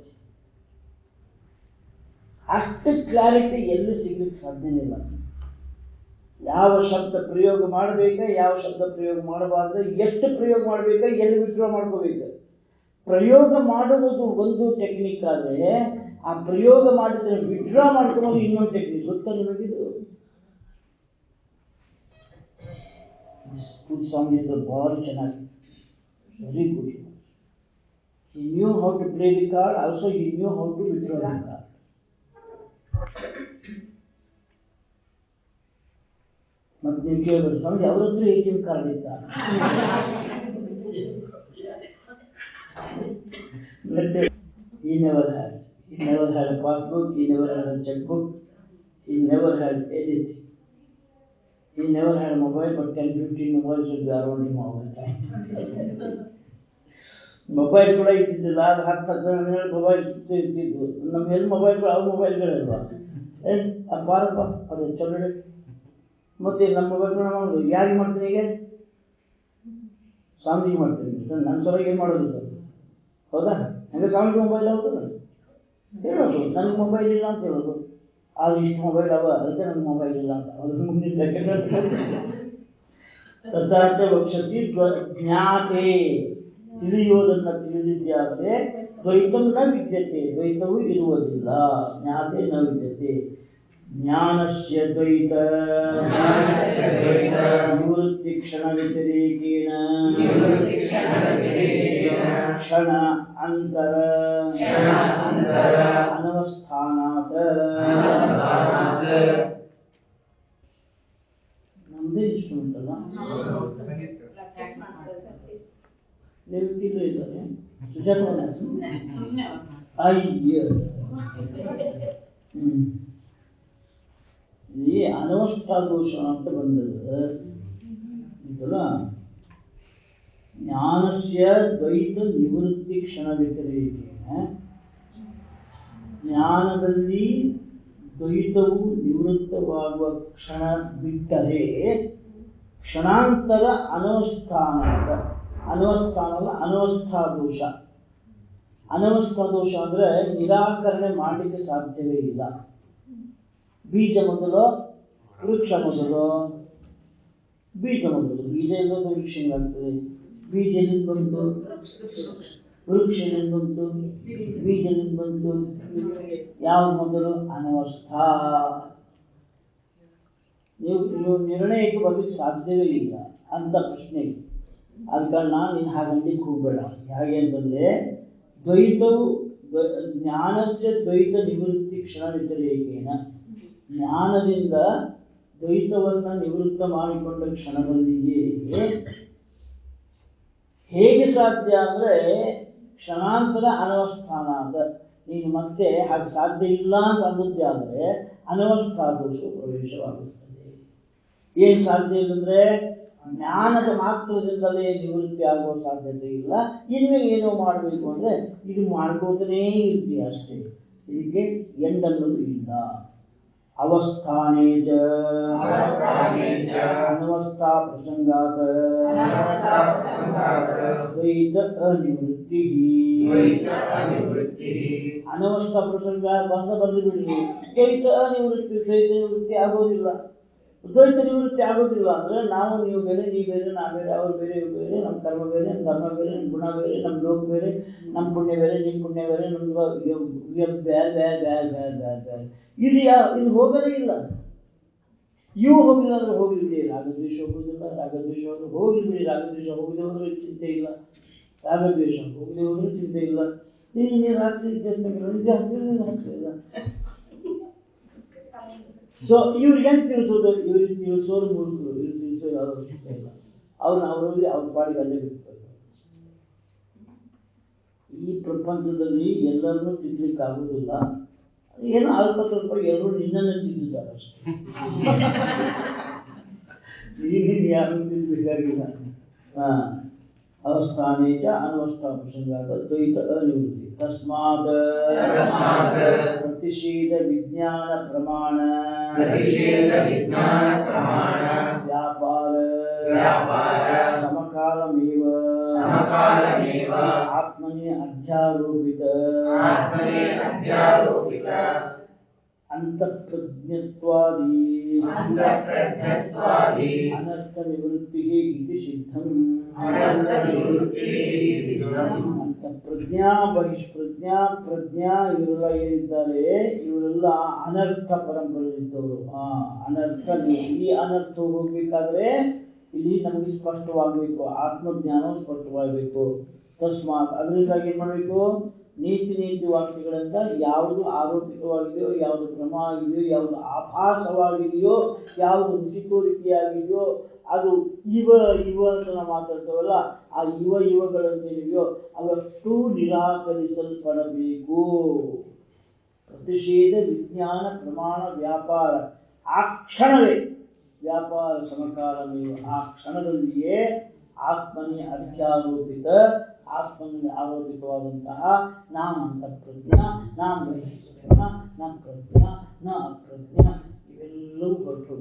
ಅಷ್ಟು ಕ್ಲಾರಿಟಿ ಎಲ್ಲಿ ಸಿಗ್ಲಿಕ್ಕೆ ಸಾಧ್ಯನೇ ಇಲ್ಲ ಯಾವ ಶಬ್ದ ಪ್ರಯೋಗ ಮಾಡಬೇಕು ಯಾವ ಶಬ್ದ ಪ್ರಯೋಗ ಮಾಡಬಾರ್ದು ಎಷ್ಟು ಪ್ರಯೋಗ ಮಾಡಬೇಕು ಎಲ್ಲಿ ವಿಡ್ರಾ ಮಾಡ್ಕೋಬೇಕು ಪ್ರಯೋಗ ಮಾಡುವುದು ಒಂದು ಟೆಕ್ನಿಕ್ ಆದ್ರೆ ಆ ಪ್ರಯೋಗ ಮಾಡಿದ್ರೆ ವಿಡ್ರಾ ಮಾಡ್ಕೊಳ್ಳೋದು ಇನ್ನೊಂದು ಟೆಕ್ನಿಕ್ ಗೊತ್ತಾ ನಿಮಗಿದು ಸ್ವಾಮಿ ಹತ್ರ ಭಾಳ ಚೆನ್ನಾಗಿ very good he knew how to play the card also he knew how to withdraw the card ಮತ್ತೆ ನೀವು ಕೇಳ್ಬೋದು ಸ್ವಾಮಿ ಅವ್ರ ಹತ್ರ ಎ ಟಿ ಎಂ ಕಾರ್ಡ್ ಇತ್ತ ಮತ್ತೆ he never had he never had a passbook he never had a checkbook he never had anything he never had a mobile but 10 15 mobiles would be around him all the time mobile ಕೂಡ ಇದ್ದಿದ್ದಿಲ್ಲ ಅದು ಹತ್ತು ಹತ್ತು ಹನ್ನೆರಡು ಮೊಬೈಲ್ ಸುತ್ತ ಇರ್ತಿದ್ವು ನಮ್ಮ ಎಲ್ಲಿ ಮೊಬೈಲ್ಗಳು ಅವ್ರ ಮೊಬೈಲ್ಗಳಿಲ್ವಾ ಏ ಆ ಪಾರಪ್ಪ ಅದು ಚಲೋ ಮತ್ತೆ ನಮ್ಮ ಮೊಬೈಲ್ಗಳು ನಾವು ಯಾರಿಗೆ ಮಾಡ್ತೀನಿ ಈಗ ಸ್ವಾಮೀಜಿಗೆ ಮಾಡ್ತೀನಿ ನನ್ನ ಸಲುವಾಗಿ ಏನು ಮಾಡೋದು ಸರ್ ಹೌದಾ ಹಂಗೆ ಸ್ವಾಮೀಜಿ ಮೊಬೈಲ್ ಹೌದಲ್ಲ ಹೇಳೋದು ನನಗೆ ಮೊಬೈಲ್ ಇಲ್ಲ ಅಂತ ಹೇಳೋದು ಆದ್ರೆ ಇಷ್ಟು ಮೊಬೈಲ್ ಅವ ಅದಕ್ಕೆ ನನಗೆ ಮೊಬೈಲ್ ಇಲ್ಲ ಅಂತ ಅದ್ರ ಮುಂದಿನ ತಥಾಚ ವಕ್ಷತಿ ದ್ವ- ಜ್ಞಾತೆ ತಿಳಿಯೋದನ್ನ ತಿಳಿದಿದ್ದಾದರೆ ದ್ವೈತಂ ನ ವಿದ್ಯತೆ ದ್ವೈತವು ಇರುವುದಿಲ್ಲ ಜ್ಞಾತೆ ನ ವಿದ್ಯತೆ ಜ್ಞಾನಸ್ಯ ದ್ವೈತ ಜ್ಞಾನಸ್ಯ ದ್ವೈತ ನಿವೃತ್ತಿ ಕ್ಷಣ ವ್ಯತಿರೇಕೇಣ ನಿವೃತ್ತಿ ಕ್ಷಣವ್ಯತಿರೇಕೇಣ ಕ್ಷಣ ಅಂತರ ಕ್ಷಣ ಅಂತರ ಅನವಸ್ಥಾನಾತ್ ಅನವಸ್ಥಾನಾತ್ ನಮ್ದೇ ಇನ್ಸ್ಟ್ರೂಮೆಂಟ್ ಅಲ್ಲ ಸಂಗೀತ ನೀವು ತಿಳ್ಳು ಇದ್ದಾರೆ ಸುಜಾತ ಅಯ್ಯ ಹ್ಮ್ ಈ ಅನವಸ್ಥಾ ದೋಷ ಅಂತ ಬಂದದ್ದು ಇದಲ್ಲ ಜ್ಞಾನಸ್ಯ ದ್ವೈತ ನಿವೃತ್ತಿ ಕ್ಷಣ ವ್ಯತಿರೇಕೇನ ಜ್ಞಾನದಲ್ಲಿ ದ್ವೈತವು ನಿವೃತ್ತವಾಗುವ ಕ್ಷಣ ಬಿಟ್ಟರೆ ಕ್ಷಣಾಂತರ ಅನವಸ್ಥಾನ ಅನವಸ್ಥಾನ ಅಲ್ಲ ಅನವಸ್ಥಾ ದೋಷ ಅನವಸ್ಥಾ ದೋಷ ಅಂದ್ರೆ ನಿರಾಕರಣೆ ಮಾಡಲಿಕ್ಕೆ ಸಾಧ್ಯವೇ ಇಲ್ಲ ಬೀಜ ಮೊದಲು ವೃಕ್ಷ ಮೊದಲು ಬೀಜ ಮೊದಲು ಬೀಜ ಇಲ್ಲದ ವೃಕ್ಷ ಹೆಂಗಾಗ್ತದೆ ಬೀಜ ಎಲ್ಲಿಂದ ಬಂತು ವೃಕ್ಷ ಎಲ್ಲಿಂದ ಬಂತು ಬೀಜ ಎಲ್ಲಿಂದ ಬಂತು ಯಾವ್ದು ಮೊದಲು ಅನವಸ್ಥಾ ನೀವು ನೀವು ನಿರ್ಣಯಕ್ಕೆ ಬರ್ಲಿಕ್ಕೆ ಸಾಧ್ಯವೇ ಇಲ್ಲ ಅಂತ ಪ್ರಶ್ನೆ ಅದಕ್ಕೆ ನಾನು ನೀನು ಹಾಗಂಡಿಕ್ಕೆ ಹೋಗ್ಬೇಡ ಹೇಗೆ ಅಂತಂದ್ರೆ ದ್ವೈತವು ದ್ವ- ಜ್ಞಾನಸ್ಯ ದ್ವೈತ ನಿವೃತ್ತಿ ಕ್ಷಣ ವ್ಯತಿರೇಕೇನ ಜ್ಞಾನದಿಂದ ದ್ವೈತವನ್ನ ನಿವೃತ್ತ ಮಾಡಿಕೊಂಡ ಕ್ಷಣದಲ್ಲಿಯೇ ಹೇಗೆ ಸಾಧ್ಯ ಅಂದ್ರೆ ಕ್ಷಣಾಂತರ ಅನವಸ್ಥಾನ ಅಂತ ನೀನು ಮತ್ತೆ ಹಾಗೆ ಸಾಧ್ಯ ಇಲ್ಲ ಅಂತ ಅಂದದ್ದೇ ಆದರೆ ಅನವಸ್ಥಾ ದೋಷವು ಪ್ರವೇಶವಾಗುತ್ತದೆ ಏನ್ ಸಾಧ್ಯ ಇಲ್ಲಂದ್ರೆ ಜ್ಞಾನದ ಮಾತ್ರದಿಂದಲೇ ನಿವೃತ್ತಿ ಆಗುವ ಸಾಧ್ಯತೆ ಇಲ್ಲ ಇನ್ನು ಏನೋ ಮಾಡಬೇಕು ಅಂದ್ರೆ ಇದು ಮಾಡ್ಕೋತಾನೇ ಇರ್ತೀಯ ಅಷ್ಟೇ ಇದಕ್ಕೆ ಎಂಡ್ ಅನ್ನೋದು ಇಲ್ಲ ಅವಸ್ಥಾನೇ ಚ ಅವಸ್ಥಾನೇ ಚ ಅನವಸ್ಥಾ ಪ್ರಸಂಗಾತ ಅನವಸ್ಥಾ ಪ್ರಸಂಗಾತ್ ದ್ವೈತ ಅನಿವೃತ್ತಿ ದ್ವೈತ ಅನಿವೃತ್ತಿಃ ಅನವಸ್ಥಾ ಪ್ರಸಂಗ ಬಂದ ಬಂದು ಬಿಡ್ರಿ ದ್ವೈತ ಅನಿವೃತ್ತಿ ದ್ವೈತ ನಿವೃತ್ತಿ ಆಗೋದಿಲ್ಲ ದ್ವೈತ ನಿವೃತ್ತಿ ಆಗೋದಿಲ್ಲ ಅಂದ್ರೆ ನಾವು ನೀವು ಬೇರೆ ನೀವು ಬೇರೆ ನಾ ಬೇರೆ ಅವ್ರು ಬೇರೆ ಇವ್ರು ಬೇರೆ ನಮ್ಮ ಕರ್ಮ ಬೇರೆ ನಮ್ಮ ಧರ್ಮ ಬೇರೆ ನಮ್ಮ ಗುಣ ಬೇರೆ ನಮ್ಮ ಲೋಕ ಬೇರೆ ನಮ್ಮ ಪುಣ್ಯ ಬೇರೆ ನಿಮ್ಮ ಪುಣ್ಯ ಬೇರೆ ನಮ್ದು ಬ್ಯಾರೆ ಬ್ಯಾರೆ ಬ್ಯಾರೆ ಬ್ಯಾರೆ ಬ್ಯಾರೆ ಬ್ಯಾರೆ ಇದು ಯಾ ಇದು ಹೋಗೋದೇ ಇಲ್ಲ ಇವು ಹೋಗಿಲ್ಲ ಅಂದ್ರೆ ಹೋಗ್ಲಿ ಬಿಡಿ ರಾಗದ್ವೇಷ ಹೋಗುದಿಲ್ಲ ರಾಗದ್ವೇಷ ಹೋದ್ರೆ ಹೋಗ್ಲಿ ಬಿಡಿ ರಾಗದ್ವೇಷ ಹೋಗದೆ ಹೋದ್ರೆ ಚಿಂತೆ ಇಲ್ಲ ರಾಗದ್ವೇಷ ಹೋಗದೆ ಹೋದ್ರೆ ಚಿಂತೆ ಇಲ್ಲ ನೀನು ನೀನು ರಾತ್ರಿ ನಿದ್ದೆ ನಿದ್ದೆ ಹತ್ತಿರ ಹತ್ತಿರ ಸೊ ಇವ್ರಿಗೆ ಹೆಂಗ್ ತಿಳಿಸೋದು ಇವ್ರಿಗೆ ತಿಳಿಸೋರು ಮೂರ್ಖರು ಇವ್ರಿಗೆ ತಿಳಿಸೋರು ಯಾರು ಅವಶ್ಯಕತೆ ಇಲ್ಲ ಅವ್ರನ್ನ ಅವ್ರಲ್ಲಿ ಅವ್ರ ಪಾಡಿಗೆ ಅಲ್ಲೇ ಬಿಟ್ಬೇಕು ಈ ಪ್ರಪಂಚದಲ್ಲಿ ಎಲ್ಲರನ್ನೂ ತಿದ್ದಲಿಕ್ಕೆ ಆಗುದಿಲ್ಲ ಏನೋ ಅಲ್ಪ ಸ್ವಲ್ಪ ಎಲ್ಲರೂ ನಿನ್ನನ್ನು ತಿದ್ದಿದ್ದಾರೆ ಅಷ್ಟೇ ನೀನು ಯಾರು ತಿದ್ದಬೇಕಾಗಿಲ್ಲ ಹಾ ಅವಸ್ಥಾನೇ ಚ ಅನವಸ್ಥಾ ಪ್ರಸಂಗಾದ ದ್ವೈತ ಅನಿವೃತ್ತಿ ತಸ್ಮಾತ್ ತಸ್ಮಾತ್ ಪ್ರತಿಷೇಧ ವಿಜ್ಞಾನ ಪ್ರಮಾಣ ಪ್ರತಿಷೇಧ ವಿಜ್ಞಾನ ಪ್ರಮಾಣ ವ್ಯಾಪಾರ ವ್ಯಾಪಾರ ಸಮಕಾಲಮೇವ ಸಮಕಾಲಮೇವ ಆತ್ಮನಿ ಅಧ್ಯಾರೋಪಿತ ಆತ್ಮನೇ ಅಧ್ಯಾರೋಪಿತ ಅಂತಃಪ್ರಜ್ಞತ್ವಾದಿ ಅಂತಃಪ್ರಜ್ಞತ್ವಾದಿ ಅನರ್ಥ ನಿವೃತ್ತಿ ಇತಿ ಸಿದ್ಧಂ ಅನರ್ಥ ನಿವೃತ್ತಿಃ ಇತಿ ಸಿದ್ಧಂ. ಅಂತಃಪ್ರಜ್ಞಾ ಬಹಿಷ್ಪ್ರಜ್ಞಾ ಪ್ರಜ್ಞಾ ಇವರೆಲ್ಲ ಏನಿದ್ದಾರೆ ಇವರೆಲ್ಲ ಅನರ್ಥ ಪರಂಪರೆಯಿದ್ದವರು ಆ ಅನರ್ಥ ನಿ- ಈ ಅನರ್ಥ ಹೋಗ್ಬೇಕಾದ್ರೆ ಇಲ್ಲಿ ನಮಗೆ ಸ್ಪಷ್ಟವಾಗಬೇಕು ಆತ್ಮಜ್ಞಾನ ಸ್ಪಷ್ಟವಾಗಬೇಕು ತಸ್ಮಾತ್ ಅದರಿಂದಾಗಿ ಏನ್ ಮಾಡಬೇಕು ನೀತಿ ನೀತಿ ವಾಕ್ಯಗಳಿಂದ ಯಾವುದು ಆರೋಪಿತವಾಗಿದೆಯೋ ಯಾವುದು ಭ್ರಮ ಆಗಿದೆಯೋ ಯಾವುದು ಆಭಾಸವಾಗಿದೆಯೋ ಯಾವುದು ಮುಸಿಕೋರಿಕೆಯಾಗಿದೆಯೋ ಅದು ಇವ ಇವ ಅಂತ ನಾವು ಮಾತಾಡ್ತೇವಲ್ಲ ಆ ಇವ ಇವಗಳಂತೇನಿವೆಯೋ ಅವಷ್ಟು ನಿರಾಕರಿಸಲ್ಪಡಬೇಕು ಪ್ರತಿಷೇಧ ವಿಜ್ಞಾನ ಪ್ರಮಾಣ ವ್ಯಾಪಾರ ಆ ಕ್ಷಣವೇ ವ್ಯಾಪಾರ ಸಮಕಾಲಮೇವ ಆ ಕ್ಷಣದಲ್ಲಿಯೇ ಆತ್ಮನೇ ಅಧ್ಯಾರೋಪಿತ ಆತ್ಮನಲ್ಲಿ ಆರೋಪಿತವಾದಂತಹ ನಾನು ಅಂತಃಪ್ರಜ್ಞ ನಾನು ಬಹಿಷ್ಪ್ರಜ್ಞ ನ ಪ್ರಜ್ಞ ನ ಅಪ್ರಜ್ಞ ಇವೆಲ್ಲವೂ ಹೊರಟು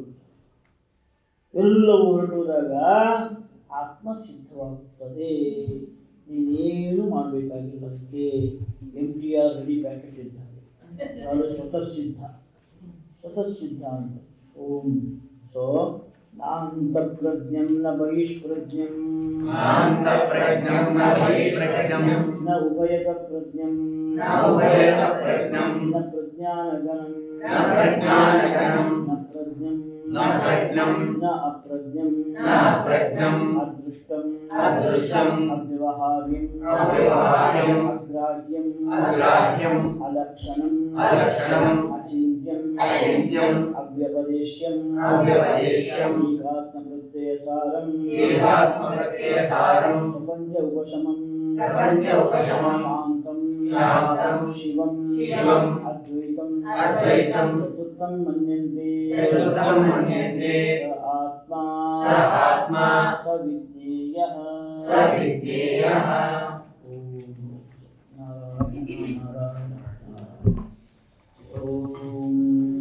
ಎಲ್ಲವೂ ಹೊರಟುವಾಗ ಆತ್ಮ ಸಿದ್ಧವಾಗುತ್ತದೆ ನೀನೇನು ಮಾಡಬೇಕಾಗಿಲ್ಲ ಅದಕ್ಕೆ ಎಂ ಟಿ ಆರ್ ರೆಡಿ ಪ್ಯಾಕೆಟ್ ಇದ್ದಾರೆ ಅದು ಸ್ವತಃ ಸಿದ್ಧ ಸ್ವತಃ ಸಿದ್ಧ ಅಂತ ಓಂ ಸೊ ನಾಂತಃಪ್ರಜ್ಞಂ ನ ಬಹಿಷ್ಪ್ರಜ್ಞಂ ನಾಂತಃಪ್ರಜ್ಞಂ ನ ಬಹಿಷ್ಪ್ರಜ್ಞಂ ನ ಉಭಯತ ಪ್ರಜ್ಞಂ ನ ಉಭಯತ ಪ್ರಜ್ಞಂ ನ ಪ್ರಜ್ಞಾನಗಣಂ ನ ಪ್ರಜ್ಞಾನಗಣಂ ನ ಪ್ರಜ್ಞಂ ನ ಪ್ರಜ್ಞಂ ನ ಅಪ್ರಜ್ಞಂ ನ ಅಪ್ರಜ್ಞಂ ಅದೃಷ್ಟಂ ಅದೃಷ್ಟಂ ಅವ್ಯವಹಾರ್ಯಂ ಅವ್ಯವಹಾರ್ಯಂ ಅಗ್ರಾಹ್ಯಂ ಅಗ್ರಾಹ್ಯಂ ಅಲಕ್ಷಣಂ ಅಲಕ್ಷಣಂ ಅಚಿಂತ್ಯಂ ಅಚಿಂತ್ಯಂ ಅವ್ಯಪದೇಶ್ಯಂ ಅವ್ಯಪದೇಶ್ಯಂ ಏಕಾತ್ಮ ಪ್ರತ್ಯಯ ಸಾರಂ ಏಕಾತ್ಮ ಪ್ರತ್ಯಯ ಸಾರಂ ಪ್ರಪಂಚ ಉಪಶಮಂ ಪ್ರಪಂಚ ಉಪಶಮಂ ಶಾಂತಂ ಶಾಂತಂ ಶಿವಂ ಶಿವಂ ಅದ್ವೈತಂ ಅದ್ವೈತಂ ಚತುರ್ಥಂ ಮನ್ಯಂತೆ ಚತುರ್ಥಂ ಮನ್ಯಂತೆ ಸ ಆತ್ಮ ಸ ಆತ್ಮ ಸ ವಿಜ್ಞೇಯಃ ಸ ವಿಜ್ಞೇಯಃ ಓಂ ನಾರಾಯಣ ನಾರಾಯಣ ನಾರಾಯಣ. ಓಂ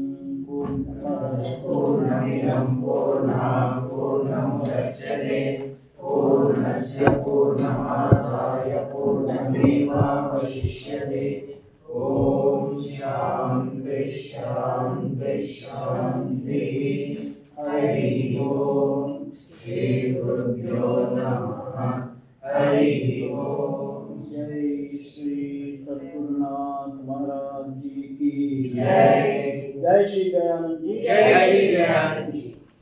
ಪೂರ್ಣಮದಃ पूर्णमिदं पूर्णात् पूर्णमुदच्यते पूर्णस्य पूर्णमादाय पूर्णमेवावशिष्यते ॐ शान्ति शान्ति शान्तिः हरिः ॐ श्रीगुरुभ्यो नमः हरिः ॐ जय श्री सद्गुरुनाथ महाराज जी की जय जय श्री दयानंद जी जय श्री दयानंद